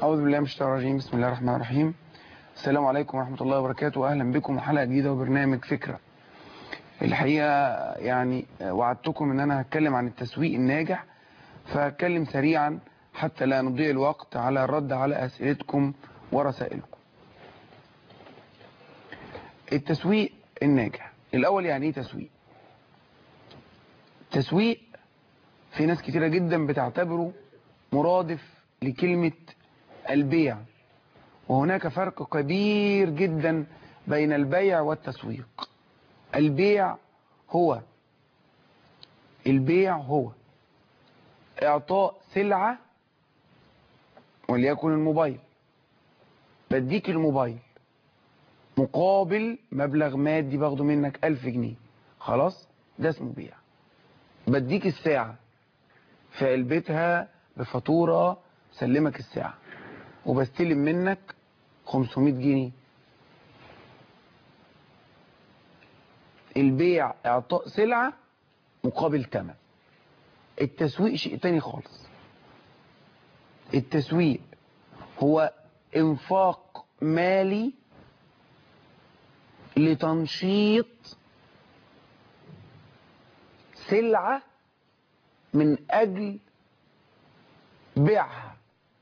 أعوذ بالله من الشيطان الرجيم بسم الله الرحمن الرحيم السلام عليكم ورحمة الله وبركاته أهلا بكم وحلقة جديدة وبرنامج فكرة الحقيقة يعني وعدتكم ان انا هتكلم عن التسويق الناجح فهتكلم سريعا حتى لا نضيع الوقت على الرد على اسئلتكم ورسائلكم التسويق الناجح الاول يعني ايه تسويق تسويق في ناس كتيرة جدا بتعتبره مرادف لكلمة البيع وهناك فرق كبير جدا بين البيع والتسويق البيع هو البيع هو اعطاء سلعة وليكن الموبايل بديك الموبايل مقابل مبلغ مادي باخده منك ألف جنيه خلاص ده اسمه بيع بديك الساعة في علبتها بفاتورة سلمك الساعة وبستلم منك 500 جنيه البيع اعطاء سلعة مقابل ثمن التسويق شيء تاني خالص التسويق هو انفاق مالي لتنشيط سلعة من اجل بيعها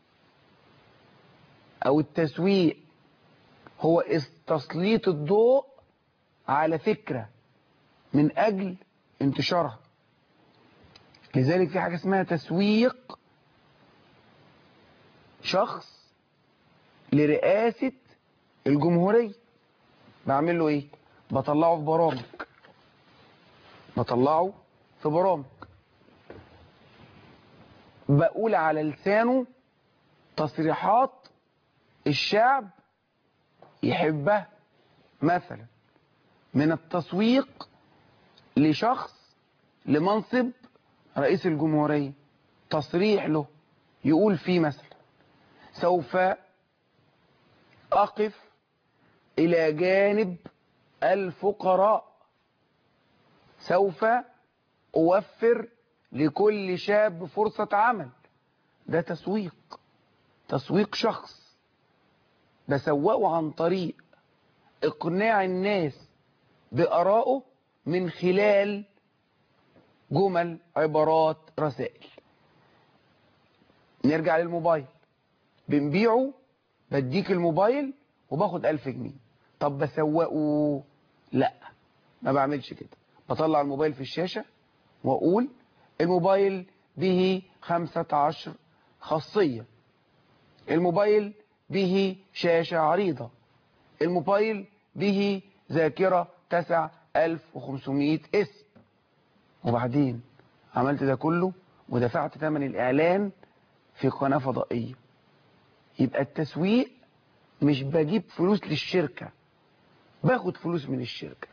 او التسويق هو تسليط الضوء على فكرة من اجل انتشارها لذلك في حاجة اسمها تسويق شخص لرئاسة الجمهورية بعمل له ايه بطلعه في برامج بطلعه في برامج بقول على لسانه تصريحات الشعب يحبها مثلا من التسويق لشخص لمنصب رئيس الجمهورية تصريح له يقول فيه مثلا سوف أقف إلى جانب الفقراء سوف أوفر لكل شاب فرصة عمل ده تسويق تسويق شخص بسوقه عن طريق إقناع الناس بآرائه من خلال جمل عبارات رسائل نرجع للموبايل بنبيعه بديك الموبايل وباخد ألف جنيه طب بسوقه لا ما بعملش كده بطلع الموبايل في الشاشة واقول الموبايل به 15 خاصية الموبايل به شاشة عريضة الموبايل به ذاكرة تسع 1500 اسم وبعدين عملت ده كله ودفعت ثمن الإعلان في قناة فضائية يبقى التسويق مش بجيب فلوس للشركة باخد فلوس من الشركة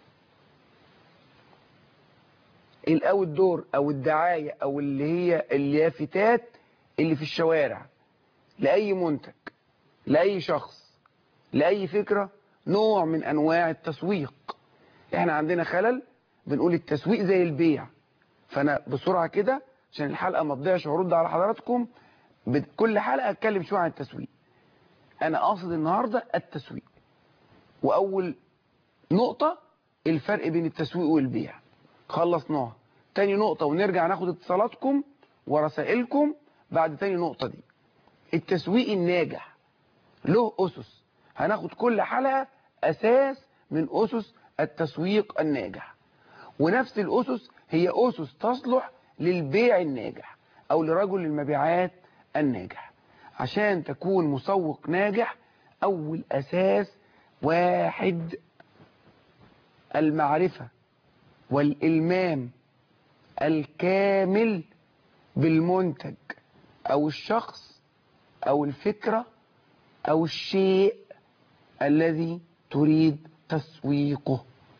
او الدور او الدعاية او اللي هي اللافتات اللي في الشوارع لأي منتج لأي شخص لأي فكرة نوع من أنواع التسويق احنا عندنا خلل بنقول التسويق زي البيع فأنا بسرعة كده عشان الحلقة ما تضيعش وارد على حضراتكم كل حلقة اتكلم شوية عن التسويق أنا قاصد النهاردة التسويق وأول نقطة الفرق بين التسويق والبيع خلصناها تاني نقطة ونرجع ناخد اتصالاتكم ورسائلكم بعد تاني نقطة دي التسويق الناجح له أسس هناخد كل حلقة أساس من أسس التسويق الناجح ونفس الأسس هي أسس تصلح للبيع الناجح أو لرجل المبيعات الناجح عشان تكون مسوق ناجح أول أساس واحد المعرفة والإلمام الكامل بالمنتج أو الشخص أو الفكرة أو الشيء الذي تريد تسويقه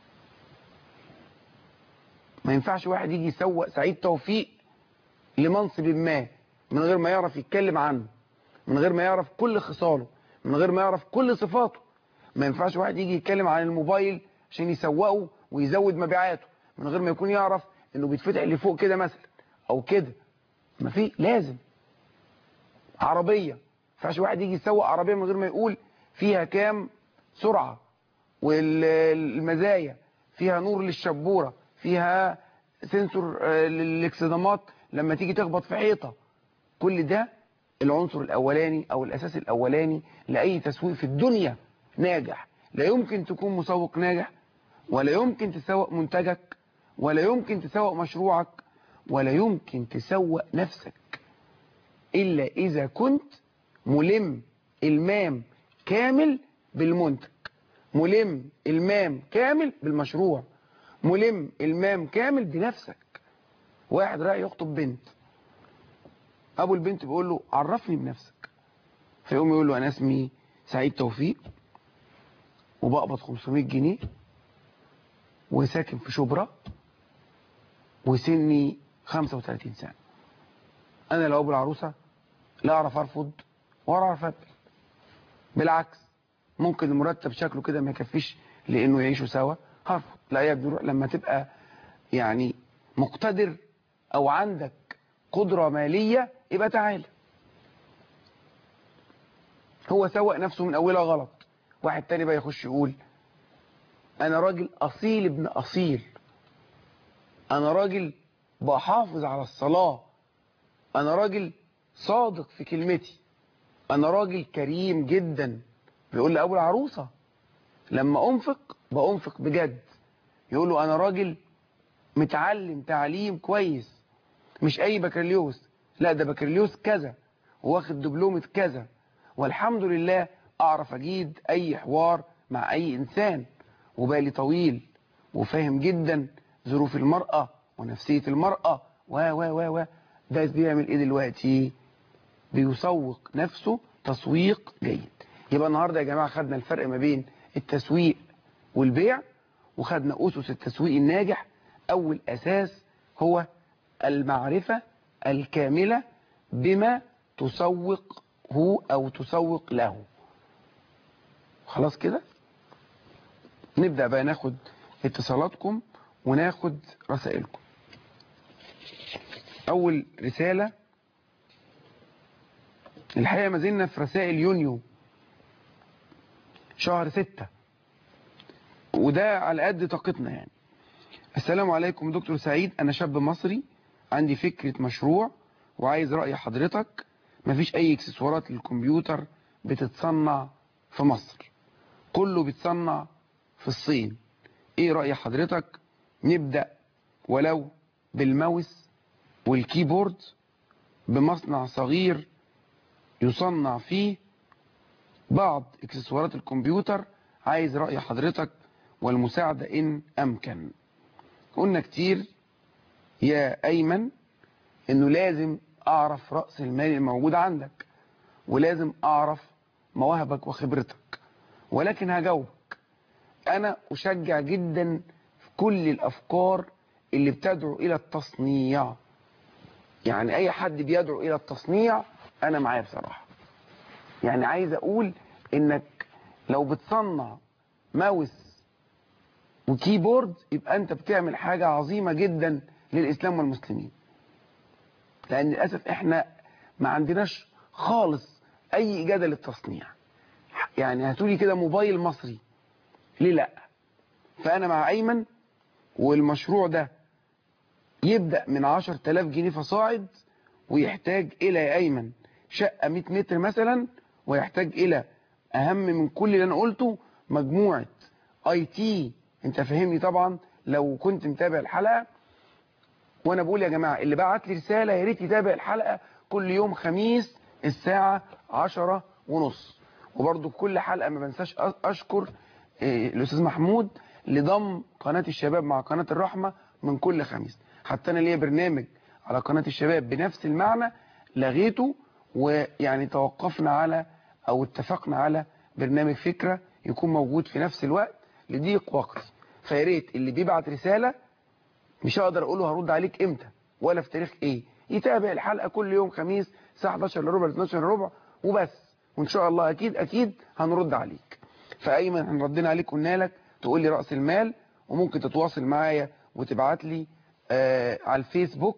ما ينفعش واحد يجي يسوق سعيد توفيق لمنصب ما من غير ما يعرف يتكلم عنه من غير ما يعرف كل خصاله من غير ما يعرف كل صفاته ما ينفعش واحد يجي يتكلم عن الموبايل عشان يسوقه ويزود مبيعاته من غير ما يكون يعرف انه بيتفتح لفوق كده مثلا او كده ما في لازم عربية ينفعش واحد يجي يسوق عربيه من غير ما يقول فيها كام سرعه والمزايا فيها نور للشبوره فيها سنسور آه، للاكسدامات لما تيجي تخبط في حيطه كل ده العنصر الاولاني او الاساس الاولاني لاي تسويق في الدنيا ناجح لا يمكن تكون مسوق ناجح ولا يمكن تسوق منتجك ولا يمكن تسوق مشروعك ولا يمكن تسوق نفسك إلا إذا كنت ملم المام كامل بالمنتج ملم المام كامل بالمشروع ملم المام كامل بنفسك واحد رايح يخطب بنت ابو البنت بيقول له عرفني بنفسك فيقوم يقول له انا اسمي سعيد توفيق وبقبض 500 جنيه وساكن في شبرا وسني 35 سنة انا لو ابو العروسة لا اعرف ارفض ولا اعرف اقبل بالعكس ممكن المرتب شكله كده ما يكفيش لانه يعيشوا سوا هرفض لا يا ابني روح لما تبقى يعني مقتدر او عندك قدرة مالية يبقى تعالى هو سوق نفسه من اولها غلط واحد تاني بقى يخش يقول انا راجل اصيل ابن اصيل انا راجل بحافظ على الصلاة انا راجل صادق في كلمتي انا راجل كريم جدا بيقول لابو العروسة لما انفق بانفق بجد يقول له انا راجل متعلم تعليم كويس مش اي بكالوريوس لا ده بكالوريوس كذا واخد دبلومة كذا والحمد لله اعرف اجيد اي حوار مع اي انسان وبالي طويل وفاهم جدا ظروف المرأة ونفسية المرأة و و و و ده بيعمل ايه دلوقتي بيسوق نفسه تسويق جيد يبقى النهاردة يا جماعة خدنا الفرق ما بين التسويق والبيع وخدنا أسس التسويق الناجح أول أساس هو المعرفة الكاملة بما تسوق هو أو تسوق له خلاص كده نبدأ بقى ناخد اتصالاتكم وناخد رسائلكم أول رسالة الحقيقة ما زلنا في رسائل يونيو شهر ستة وده على قد طاقتنا يعني السلام عليكم دكتور سعيد أنا شاب مصري عندي فكرة مشروع وعايز رأي حضرتك مفيش أي اكسسوارات للكمبيوتر بتتصنع في مصر كله بيتصنع في الصين ايه رأي حضرتك نبدأ ولو بالماوس والكيبورد بمصنع صغير يصنع فيه بعض اكسسوارات الكمبيوتر عايز رأي حضرتك والمساعدة إن أمكن قلنا كتير يا أيمن إنه لازم أعرف رأس المال الموجود عندك ولازم أعرف مواهبك وخبرتك ولكن هجاوبك أنا أشجع جدا في كل الأفكار اللي بتدعو إلى التصنيع يعني أي حد بيدعو إلى التصنيع أنا معاه بصراحة يعني عايز أقول إنك لو بتصنع ماوس وكيبورد يبقى أنت بتعمل حاجة عظيمة جدا للإسلام والمسلمين لأن للأسف إحنا ما عندناش خالص أي إجادة للتصنيع يعني هاتولي كده موبايل مصري ليه لا فأنا مع أيمن والمشروع ده يبدأ من 10000 جنيه فصاعد ويحتاج إلى يا أيمن شقة 100 متر مثلا ويحتاج إلى أهم من كل اللي أنا قلته مجموعة اي تي انت فاهمني طبعا لو كنت متابع الحلقة وانا بقول يا جماعة اللي بعت لي رسالة يا ريت يتابع الحلقة كل يوم خميس الساعة عشرة ونص وبرضو كل حلقة ما بنساش اشكر إيه الاستاذ محمود لضم قناة الشباب مع قناة الرحمة من كل خميس حتى انا ليا برنامج على قناة الشباب بنفس المعنى لغيته ويعني توقفنا على او اتفقنا على برنامج فكرة يكون موجود في نفس الوقت لضيق وقت فياريت اللي بيبعت رسالة مش هقدر اقوله هرد عليك امتى ولا في تاريخ ايه يتابع الحلقة كل يوم خميس الساعة 11 لربع ل 12 لربع وبس وان شاء الله اكيد اكيد هنرد عليك فايمن احنا ردينا عليك قلنا لك تقول لي راس المال وممكن تتواصل معايا وتبعت لي آه على الفيسبوك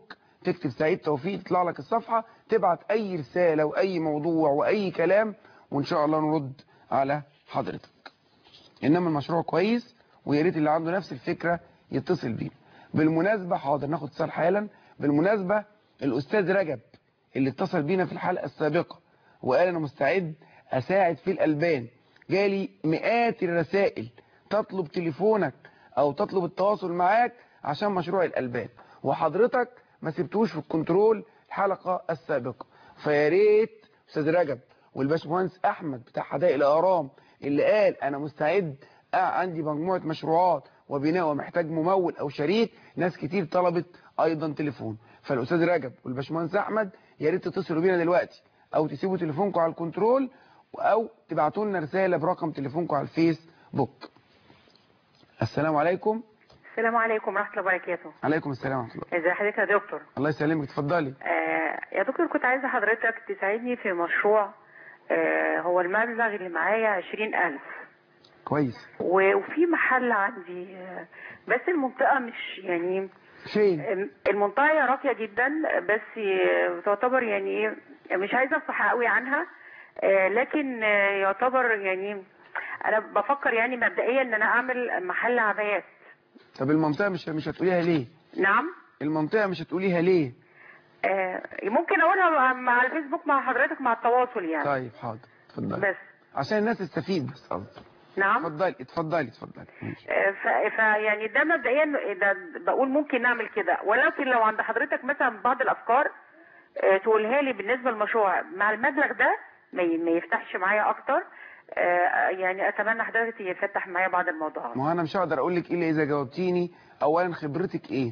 تكتب سعيد توفيق تطلع لك الصفحة تبعت اي رسالة واي موضوع واي كلام وان شاء الله نرد على حضرتك انما المشروع كويس ويا ريت اللي عنده نفس الفكرة يتصل بينا بالمناسبة حاضر ناخد اتصال حالا بالمناسبة الاستاذ رجب اللي اتصل بينا في الحلقة السابقة وقال انا مستعد اساعد في الالبان جالي مئات الرسائل تطلب تليفونك او تطلب التواصل معاك عشان مشروع الالبان وحضرتك ما سبتوش في الكنترول الحلقة السابقة فيا ريت استاذ رجب والباشمهندس احمد بتاع حدائق الاهرام اللي قال انا مستعد آه عندي مجموعة مشروعات وبناء ومحتاج ممول او شريك ناس كتير طلبت ايضا تليفون فالاستاذ رجب والباشمهندس احمد يا ريت تتصلوا بينا دلوقتي او تسيبوا تليفونكم على الكنترول او تبعتوا لنا رساله برقم تليفونكم على الفيسبوك السلام عليكم السلام عليكم ورحمة الله وبركاته عليكم السلام ورحمه الله ازي حضرتك يا دكتور الله يسلمك اتفضلي آه يا دكتور كنت عايزة حضرتك تساعدني في مشروع آه هو المبلغ اللي معايا عشرين ألف كويس وفي محل عندي آه بس المنطقة مش يعني فين آه، المنطقة هي راقية جدا بس آه، تعتبر يعني إيه، مش عايزة افصح قوي عنها آه، لكن آه، يعتبر يعني انا بفكر يعني مبدئيا ان انا اعمل محل عبايات طب المنطقه مش مش هتقوليها ليه نعم المنطقه مش هتقوليها ليه آه، ممكن اقولها مع- مع الفيسبوك مع حضرتك مع التواصل يعني طيب حاضر اتفضلي بس عشان الناس تستفيد بس قصدي نعم اتفضلي اتفضلي اتفضلي ماشي. آه، ف- فيعني ده مبدئيا ده بقول ممكن نعمل كده ولكن لو عند حضرتك مثلا بعض الافكار آه، تقولها لي بالنسبه للمشروع مع المبلغ ده ما ي- ما يفتحش معايا اكتر آه، يعني اتمنى حضرتك يفتح معايا بعض الموضوعات ما هو انا مش هقدر اقول لك ايه الا اذا جاوبتيني اولا خبرتك ايه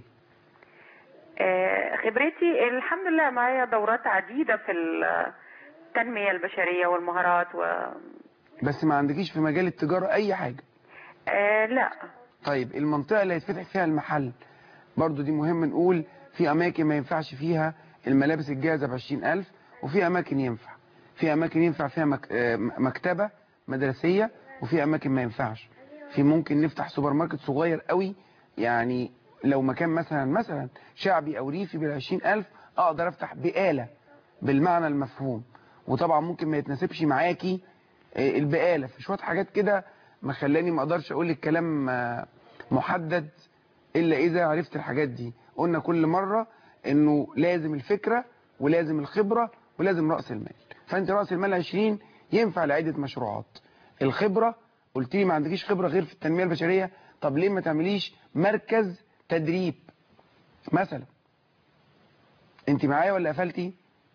آه، خبرتي الحمد لله معايا دورات عديده في التنميه البشريه والمهارات و بس ما عندكيش في مجال التجاره اي حاجه آه، لا طيب المنطقة اللي هيتفتح فيها المحل برضو دي مهم نقول في أماكن ما ينفعش فيها الملابس الجاهزة بعشرين ألف وفي أماكن ينفع في أماكن ينفع فيها مك... آه، مكتبة مدرسية وفي أماكن ما ينفعش في ممكن نفتح سوبر ماركت صغير قوي يعني لو مكان مثلا مثلا شعبي أو ريفي بالعشرين ألف أقدر أفتح بقالة بالمعنى المفهوم وطبعا ممكن ما يتناسبش معاكي آه، البقالة في شوية حاجات كده ما خلاني ما اقدرش اقول لك كلام آه، محدد الا اذا عرفت الحاجات دي قلنا كل مرة انه لازم الفكرة ولازم الخبرة ولازم رأس المال فانت رأس المال 20 ينفع لعدة مشروعات الخبرة قلت لي ما عندكيش خبرة غير في التنمية البشرية طب ليه ما تعمليش مركز تدريب مثلا انت معايا ولا قفلتي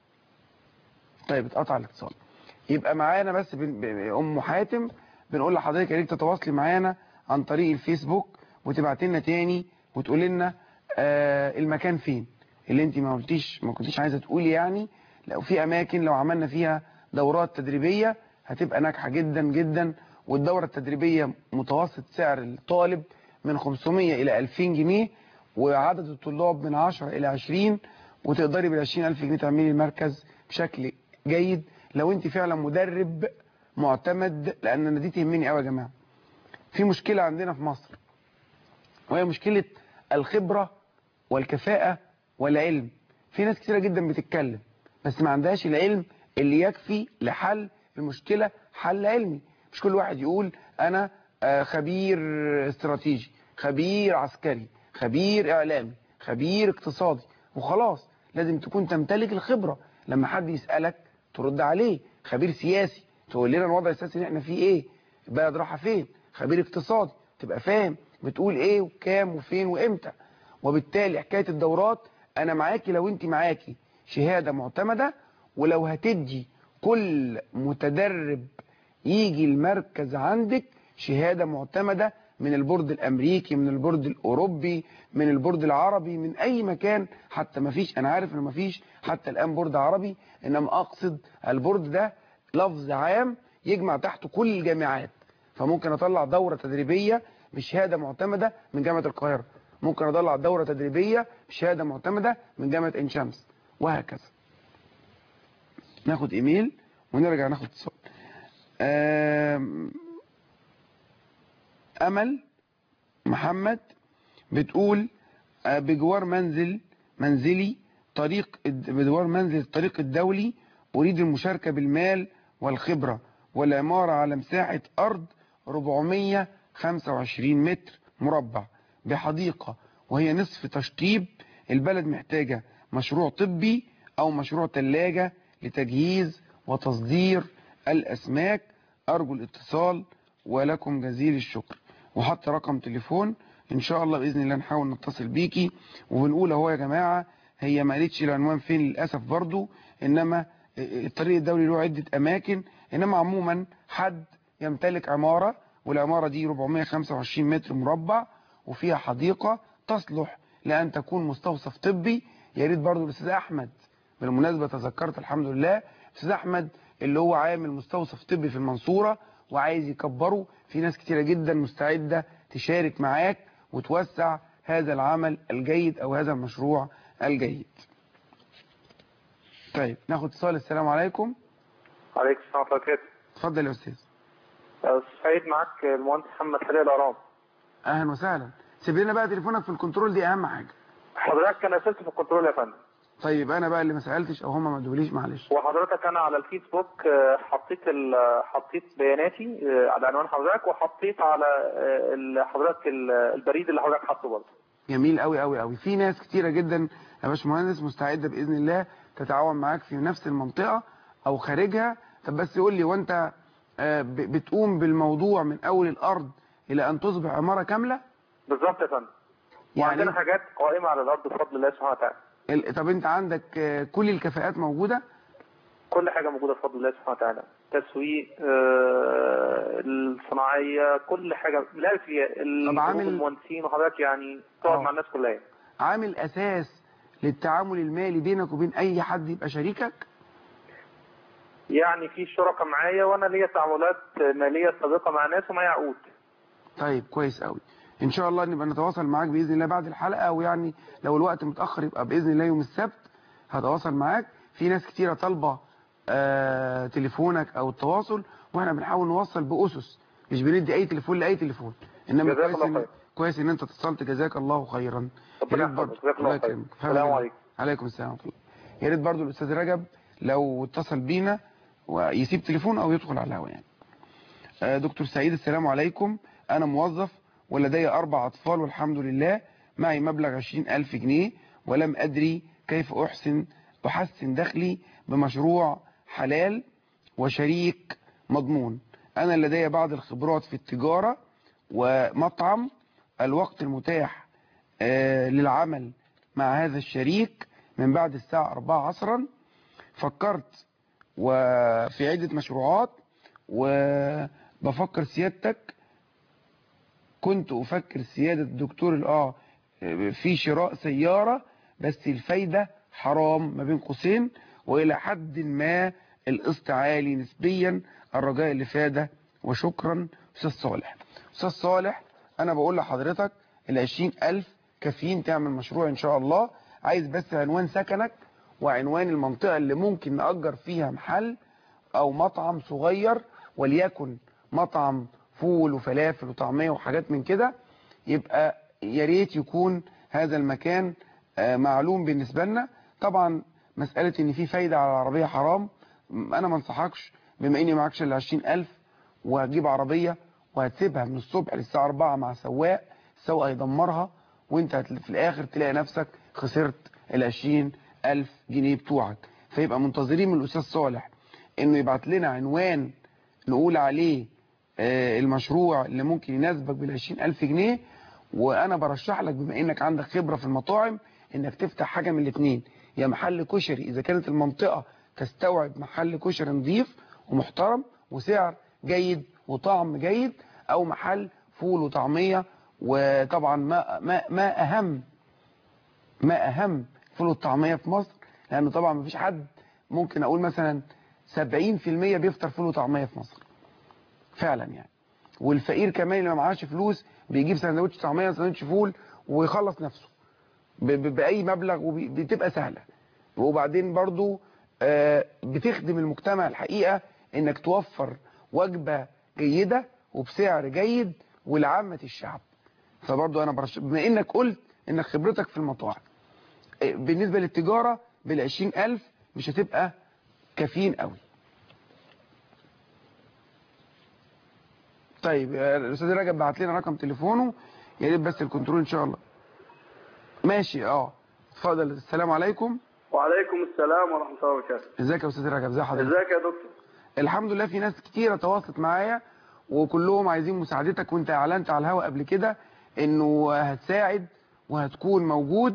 طيب اتقطع الاتصال يبقى معانا بس بن... ب- ام حاتم بنقول لحضرتك يا ريت تتواصلي معانا عن طريق الفيسبوك وتبعت لنا تاني وتقول لنا آه المكان فين اللي انت ما قلتيش ما كنتيش عايزه تقولي يعني لو في اماكن لو عملنا فيها دورات تدريبيه هتبقى ناجحه جدا جدا والدوره التدريبيه متوسط سعر الطالب من 500 الى 2000 جنيه وعدد الطلاب من 10 الى 20 وتقدري بال 20000 جنيه تعملي المركز بشكل جيد لو انت فعلا مدرب معتمد لان انا دي تهمني قوي يا جماعه في مشكله عندنا في مصر وهي مشكله الخبره والكفاءه والعلم في ناس كتيره جدا بتتكلم بس ما عندهاش العلم اللي يكفي لحل المشكله حل علمي مش كل واحد يقول انا آه، خبير استراتيجي خبير عسكري خبير اعلامي خبير اقتصادي وخلاص لازم تكون تمتلك الخبره لما حد يسالك ترد عليه خبير سياسي تقول لنا الوضع السياسي اللي احنا فيه ايه البلد رايحه فين خبير اقتصادي تبقى فاهم بتقول ايه وكام وفين وامتى وبالتالي حكايه الدورات انا معاكي لو انت معاكي شهاده معتمده ولو هتدي كل متدرب يجي المركز عندك شهاده معتمده من البورد الامريكي من البورد الاوروبي من البورد العربي من اي مكان حتى ما فيش انا عارف ان ما فيش حتى الان بورد عربي انما اقصد البورد ده لفظ عام يجمع تحته كل الجامعات فممكن اطلع دوره تدريبيه بشهاده معتمده من جامعه القاهره ممكن اطلع دوره تدريبيه بشهاده معتمده من جامعه عين شمس وهكذا ناخد ايميل ونرجع ناخد اتصال آم، امل محمد بتقول آه، بجوار منزل منزلي طريق الد- بدوار منزل الطريق الدولي أريد المشاركة بالمال والخبرة والعمارة على مساحة أرض 425 متر مربع بحديقة وهي نصف تشطيب البلد محتاجة مشروع طبي أو مشروع ثلاجة لتجهيز وتصدير الأسماك أرجو الاتصال ولكم جزيل الشكر وحط رقم تليفون إن شاء الله بإذن الله نحاول نتصل بيكي وبنقول أهو يا جماعة هي ما قالتش العنوان فين للأسف برضو إنما الطريق الدولي له عدة أماكن إنما عموما حد يمتلك عمارة والعمارة دي 425 متر مربع وفيها حديقة تصلح لأن تكون مستوصف طبي يا ريت برضو الأستاذ أحمد بالمناسبة تذكرت الحمد لله أستاذ أحمد اللي هو عامل مستوصف طبي في المنصورة وعايز يكبره في ناس كتيرة جدا مستعدة تشارك معاك وتوسع هذا العمل الجيد أو هذا المشروع الجيد طيب ناخد اتصال السلام عليكم عليكم السلام ورحمة الله وبركاته. اتفضل يا أستاذ أستاذ سعيد معاك المهندس محمد حلال الأرام. أهلا وسهلا سيب لنا بقى تليفونك في الكنترول دي أهم حاجة حضرتك أنا سلت في الكنترول يا فندم. طيب أنا بقى اللي ما سألتش أو هم ما ادوليش معلش وحضرتك أنا على الفيسبوك آه، حطيت ال- حطيت بياناتي آه، على عنوان حضرتك وحطيت على آه، ال- حضرتك ال- البريد اللي حضرتك حاطه برضه. جميل قوي قوي قوي في ناس كتيرة جدا يا باشمهندس مستعدة بإذن الله تتعاون معاك في نفس المنطقة أو خارجها طب بس قول لي وأنت آه، ب- بتقوم بالموضوع من أول الأرض إلى أن تصبح عمارة كاملة بالظبط يا فندم. يعني وعندنا حاجات قائمة على الأرض بفضل الله سبحانه وتعالى. ال- طب أنت عندك آه، كل الكفاءات موجودة كل حاجة موجودة بفضل الله سبحانه وتعالى. تسويق آه، الصناعية كل حاجة لا في طب عامل- المهندسين وحضرتك يعني تقعد آه. مع الناس كلها يعني. عامل أساس للتعامل المالي بينك وبين أي حد يبقى شريكك يعني في شركاء معايا وانا ليا تعاملات ماليه سابقه مع ناس ومعايا عقود طيب كويس قوي ان شاء الله نبقى نتواصل معاك باذن الله بعد الحلقه ويعني لو الوقت متاخر يبقى باذن الله يوم السبت هتواصل معاك في ناس كتيره طالبه آه تليفونك او التواصل واحنا بنحاول نوصل باسس مش بندي اي تليفون لاي تليفون انما جزاك كويس الله إن خير. كويس ان انت اتصلت جزاك الله خيرا يا ربنا ريت برضه يحفظك. جزاك الله خير. يكرمك. السلام فعلا. عليكم. عليكم السلام ورحمه الله يا ريت برضه الاستاذ رجب لو اتصل بينا ويسيب تليفونه او يدخل على الهواء يعني آه، دكتور سعيد السلام عليكم أنا موظف ولدي أربع أطفال والحمد لله معي مبلغ عشرين ألف جنيه ولم أدري كيف أحسن أحسن دخلي بمشروع حلال وشريك مضمون أنا لدي بعض الخبرات في التجارة ومطعم الوقت المتاح آه، للعمل مع هذا الشريك من بعد الساعة 4 عصرا فكرت وفي عدة مشروعات وبفكر سيادتك كنت أفكر سيادة الدكتور الآه في شراء سيارة بس الفايدة حرام ما بين قوسين وإلى حد ما القسط عالي نسبيا الرجاء الإفادة وشكرا أستاذ صالح أستاذ صالح أنا بقول لحضرتك العشرين ألف كافيين تعمل مشروع إن شاء الله عايز بس عنوان سكنك وعنوان المنطقة اللي ممكن نأجر فيها محل أو مطعم صغير وليكن مطعم فول وفلافل وطعمية وحاجات من كده يبقى يا ريت يكون هذا المكان آه، معلوم بالنسبة لنا طبعا مسألة ان في فايدة على العربية حرام م- انا ما انصحكش بما اني معكش الا 20000 وهتجيب عربية وهتسيبها من الصبح للساعة 4 مع سواق السواق هيدمرها وانت هت- في الاخر تلاقي نفسك خسرت ال 20000 جنيه بتوعك فيبقى منتظرين من الاستاذ صالح انه يبعت لنا عنوان نقول عليه آه، المشروع اللي ممكن يناسبك بال 20000 جنيه وانا برشح لك بما انك عندك خبرة في المطاعم انك تفتح حاجة من الاثنين يا محل كشري اذا كانت المنطقة تستوعب محل كشري نظيف ومحترم وسعر جيد وطعم جيد او محل فول وطعمية وطبعا ما, ما, ما اهم ما اهم فول الطعمية في مصر لانه طبعا مفيش حد ممكن اقول مثلا 70% بيفطر فول وطعمية في مصر فعلا يعني والفقير كمان اللي ما معاش فلوس بيجيب سندوتش طعميه سندوتش فول ويخلص نفسه ب- ب- باي مبلغ وبتبقى سهله وبعدين برضو آه، بتخدم المجتمع الحقيقه انك توفر وجبه جيده وبسعر جيد ولعامه الشعب فبرضو انا برش... بما انك قلت انك خبرتك في المطاعم آه، بالنسبه للتجاره بالعشرين ألف مش هتبقى كافيين قوي طيب آه، الاستاذ رجب بعت لنا رقم تليفونه يا ريت بس الكنترول ان شاء الله ماشي اه اتفضل السلام عليكم وعليكم السلام ورحمة الله وبركاته ازيك يا استاذ رجب ازي حضرتك ازيك يا دكتور الحمد لله في ناس كتيرة تواصلت معايا وكلهم عايزين مساعدتك وانت اعلنت على الهواء قبل كده انه هتساعد وهتكون موجود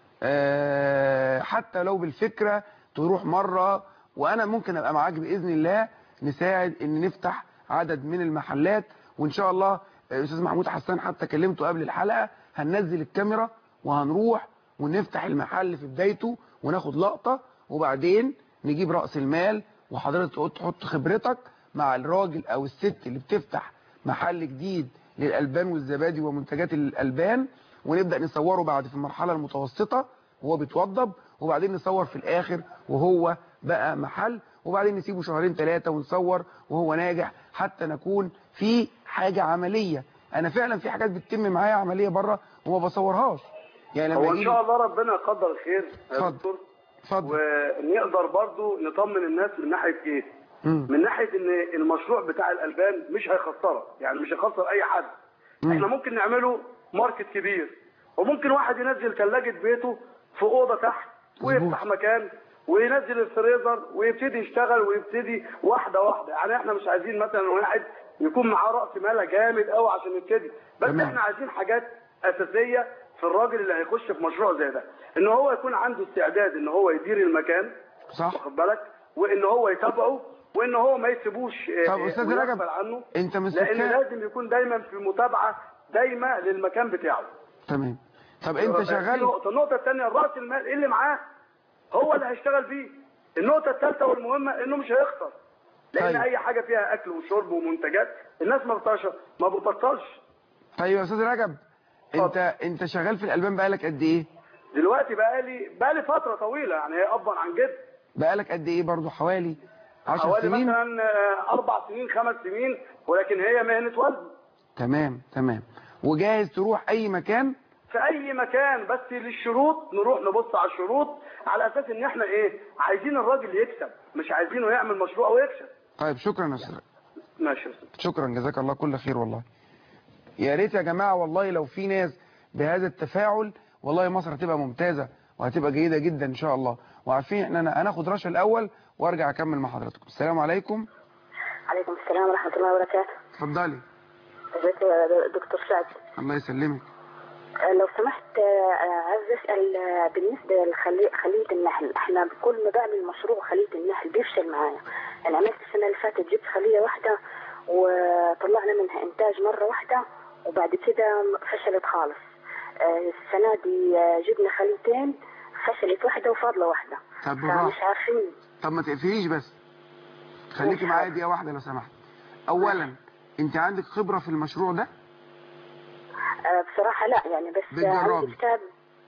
آه، حتى لو بالفكرة تروح مرة وانا ممكن ابقى معاك باذن الله نساعد ان نفتح عدد من المحلات وان شاء الله آه، استاذ محمود حسان حتى كلمته قبل الحلقة هننزل الكاميرا وهنروح ونفتح المحل في بدايته وناخد لقطة وبعدين نجيب رأس المال وحضرتك تقعد تحط خبرتك مع الراجل او الست اللي بتفتح محل جديد للألبان والزبادي ومنتجات الألبان ونبدأ نصوره بعد في المرحلة المتوسطة وهو بيتوضب وبعدين نصور في الآخر وهو بقى محل وبعدين نسيبه شهرين ثلاثة ونصور وهو ناجح حتى نكون في حاجة عملية أنا فعلا في حاجات بتتم معايا عملية بره وما بصورهاش يعني لما هو ان يجي شاء الله ربنا يقدر الخير يا اتفضل. دكتور اتفضل ونقدر برضو نطمن الناس من ناحية ايه مم. من ناحية ان المشروع بتاع الالبان مش هيخسرك يعني مش هيخسر اي حد مم. احنا ممكن نعمله ماركت كبير وممكن واحد ينزل ثلاجة بيته في اوضة تحت ويفتح مكان وينزل الفريزر ويبتدي يشتغل ويبتدي واحدة واحدة يعني احنا مش عايزين مثلا واحد يكون معاه رأس مال جامد قوي عشان يبتدي بس تمام. احنا عايزين حاجات اساسية في الراجل اللي هيخش في مشروع زي ده ان هو يكون عنده استعداد ان هو يدير المكان صح واخد بالك وان هو يتابعه وان هو ما يسيبوش آه، طب آه، أستاذ ويغفل رجب، عنه انت من لان سكان لازم يكون دايما في متابعه دايمه للمكان بتاعه تمام طب انت دي شغال نقطه النقطه الثانيه راس المال اللي معاه هو اللي هيشتغل بيه النقطه الثالثه والمهمه انه مش هيخسر لان طيب. اي حاجه فيها اكل وشرب ومنتجات الناس ما بتطرش ما بتبطلش طيب يا استاذ رجب انت اتفضل. انت شغال في الالبان بقالك قد ايه دلوقتي بقى لي بقى لي فتره طويله يعني هي ابا عن جد بقالك قد ايه برضو حوالي 10 حوالي سنين مثلا آه، اربع سنين خمس سنين ولكن هي مهنه والدي تمام تمام وجاهز تروح اي مكان في اي مكان بس للشروط نروح نبص على الشروط على اساس ان احنا ايه عايزين الراجل يكسب مش عايزينه يعمل مشروع ويكسب طيب شكرا يا استاذ ماشي يا أستاذ. شكرا جزاك الله كل خير والله يا ريت يا جماعة والله لو في ناس بهذا التفاعل والله مصر هتبقى ممتازة وهتبقى جيدة جدا ان شاء الله وعارفين احنا انا هناخد رشا الاول وارجع اكمل مع حضراتكم السلام عليكم عليكم السلام ورحمة الله وبركاته اتفضلي ازيك يا دكتور سعد الله يسلمك آه، لو سمحت آه، آه، عايز اسال آه، بالنسبه لخليه النحل احنا كل ما بعمل مشروع خليه النحل بيفشل معايا انا عملت السنه اللي فاتت جبت خليه واحده وطلعنا منها انتاج مره واحده وبعد كده فشلت خالص آه، السنه دي آه، جبنا خليتين فشلت واحده وفاضله واحده طب بالراحة. فمش عارفين طب ما تقفليش بس خليكي مش معايا عارف. دقيقة واحدة لو سمحت اولا انت عندك خبرة في المشروع ده آه، بصراحه لا يعني بس آه، بتجربي. عندي كتاب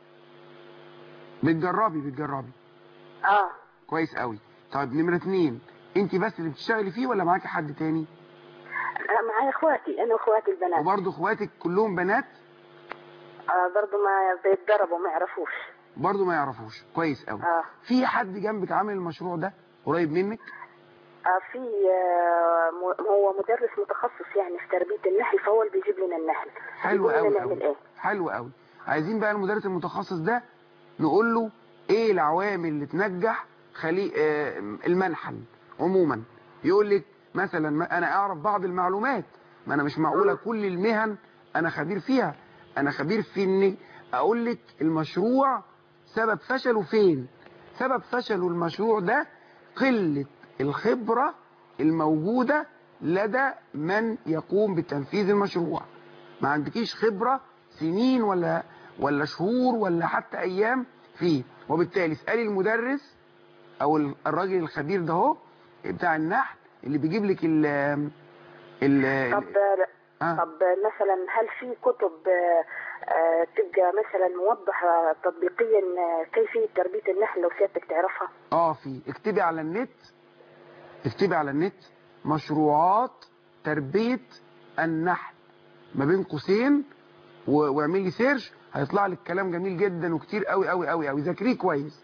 بتجربي بتجربي اه كويس قوي طيب نمرة اتنين انت بس اللي بتشتغلي فيه ولا معاكي حد تاني آه، معايا اخواتي انا واخواتي البنات وبرضه اخواتك كلهم بنات آه برضو ما بيتدربوا ما يعرفوش برضه ما يعرفوش كويس قوي اه في حد جنبك عامل المشروع ده قريب منك آه في آه م- هو مدرس متخصص يعني في تربية النحل فهو اللي بيجيب لنا النحل حلو بيقول قوي لنا نعمل قوي ايه حلو قوي عايزين بقى المدرس المتخصص ده نقول له ايه العوامل اللي تنجح خلي آه المنحل عموما يقول لك مثلا ما انا اعرف بعض المعلومات ما انا مش معقوله كل المهن انا خبير فيها انا خبير في اني اقول لك المشروع سبب فشله فين سبب فشله المشروع ده قله الخبره الموجوده لدى من يقوم بتنفيذ المشروع ما عندكيش خبرة سنين ولا ولا شهور ولا حتى ايام فيه وبالتالي اسالي المدرس او ال- الراجل الخبير ده اهو بتاع النحل اللي بيجيب لك ال ال طب آه. طب مثلا هل في كتب آه، آه، تبقى مثلا موضحة تطبيقيا آه، كيفية تربية النحل لو سيادتك تعرفها اه في اكتبي على النت اكتبي على النت مشروعات تربية النحل ما بين قوسين و- واعملي سيرش هيطلع لك كلام جميل جدا وكتير قوي قوي قوي قوي ذاكريه كويس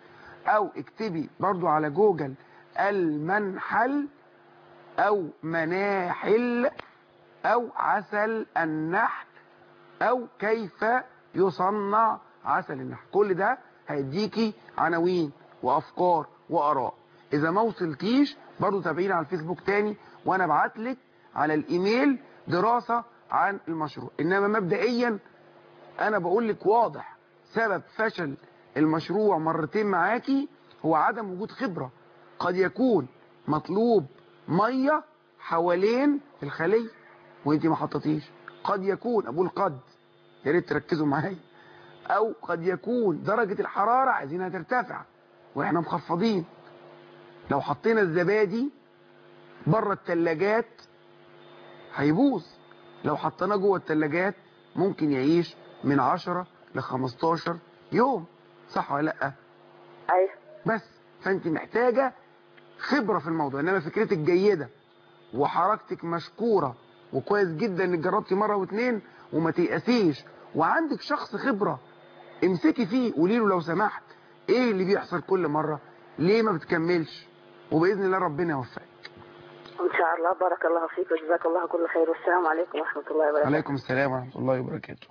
او اكتبي برضو على جوجل المنحل او مناحل او عسل النحل او كيف يصنع عسل النحل كل ده هيديكي عناوين وافكار واراء اذا ما وصلتيش برضو تابعيني على الفيسبوك تاني وانا ابعتلك على الايميل دراسة عن المشروع انما مبدئيا انا بقول لك واضح سبب فشل المشروع مرتين معاكي هو عدم وجود خبرة قد يكون مطلوب مية حوالين الخلية وانت ما حطيتيش قد يكون اقول قد يا ريت تركزوا معايا او قد يكون درجة الحرارة عايزينها ترتفع واحنا مخفضين لو حطينا الزبادي بره التلاجات هيبوظ لو حطيناه جوه التلاجات ممكن يعيش من 10 ل 15 يوم صح ولا لا ايوه بس فانت محتاجة خبرة في الموضوع انما فكرتك جيدة وحركتك مشكورة وكويس جدا انك جربتي مرة واتنين وما تيأسيش وعندك شخص خبرة امسكي فيه قولي له لو سمحت ايه اللي بيحصل كل مرة ليه ما بتكملش وبإذن الله ربنا يوفقك ان شاء الله بارك الله فيك وجزاك الله كل خير والسلام عليكم ورحمه الله وبركاته عليكم السلام ورحمة الله وبركاته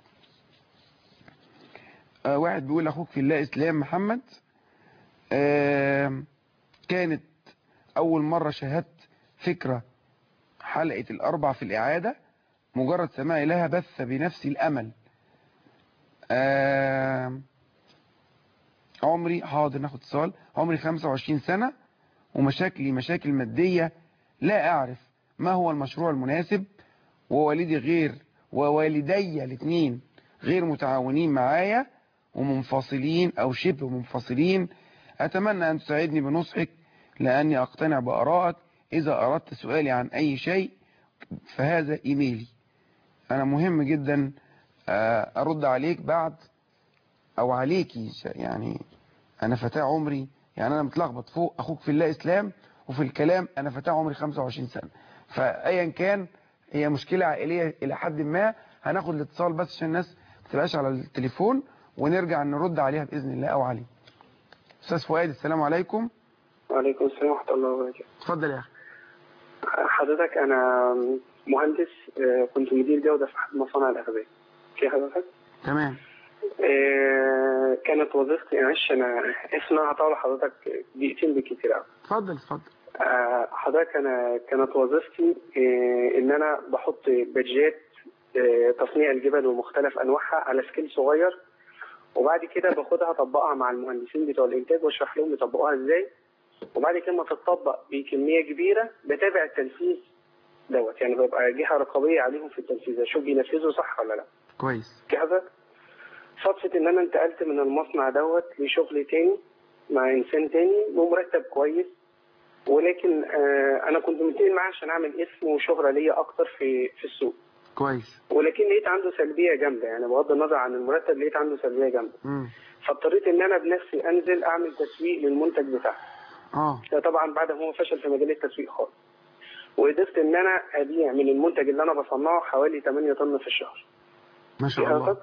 آه واحد بيقول أخوك في الله إسلام محمد آه كانت أول مرة شاهدت فكرة حلقة الأربع في الإعادة مجرد سماعي لها بث بنفسي الأمل آه عمري حاضر ناخد اتصال عمري 25 سنة ومشاكلي مشاكل مادية لا أعرف ما هو المشروع المناسب ووالدي غير ووالدي الاثنين غير متعاونين معايا ومنفصلين أو شبه منفصلين أتمنى أن تساعدني بنصحك لأني أقتنع بآرائك إذا أردت سؤالي عن أي شيء فهذا إيميلي أنا مهم جدا آه، أرد عليك بعد أو عليكي يعني أنا فتاة عمري يعني أنا متلخبط فوق أخوك في الله إسلام وفي الكلام أنا فتاة عمري 25 سنة فأيا كان هي مشكلة عائلية إلى حد ما هناخد الاتصال بس عشان الناس ما تبقاش على التليفون ونرجع نرد عليها بإذن الله أو عليه أستاذ فؤاد السلام عليكم وعليكم السلام ورحمة الله وبركاته اتفضل يا أخي حضرتك أنا مهندس آه، كنت مدير جودة في أحد مصانع الأغذية في حضرتك تمام آه، كانت وظيفتي معلش أنا اسمها هطول حضرتك دقيقتين بالكتير أوي اتفضل اتفضل آه، حضرتك أنا كانت وظيفتي آه، إن أنا بحط بادجات آه، تصنيع الجبل ومختلف أنواعها على سكيل صغير وبعد كده باخدها اطبقها مع المهندسين بتوع الانتاج واشرح لهم يطبقوها ازاي وبعد كده ما تتطبق بكميه كبيره بتابع التنفيذ دوت يعني ببقى جهه رقابيه عليهم في التنفيذ اشوف بينفذوا صح ولا لا كويس كده صدفه ان انا انتقلت من المصنع دوت لشغل تاني مع انسان تاني بمرتب كويس ولكن آه انا كنت متفق معاه عشان اعمل اسم وشهره ليا اكتر في في السوق كويس ولكن لقيت عنده سلبيه جامده يعني بغض النظر عن المرتب لقيت عنده سلبيه جامده امم فاضطريت ان انا بنفسي انزل اعمل تسويق للمنتج بتاعي اه ده طبعا بعد ما هو فشل في مجال التسويق خالص وقدرت ان انا ابيع من المنتج اللي انا بصنعه حوالي 8 طن في الشهر ما شاء الله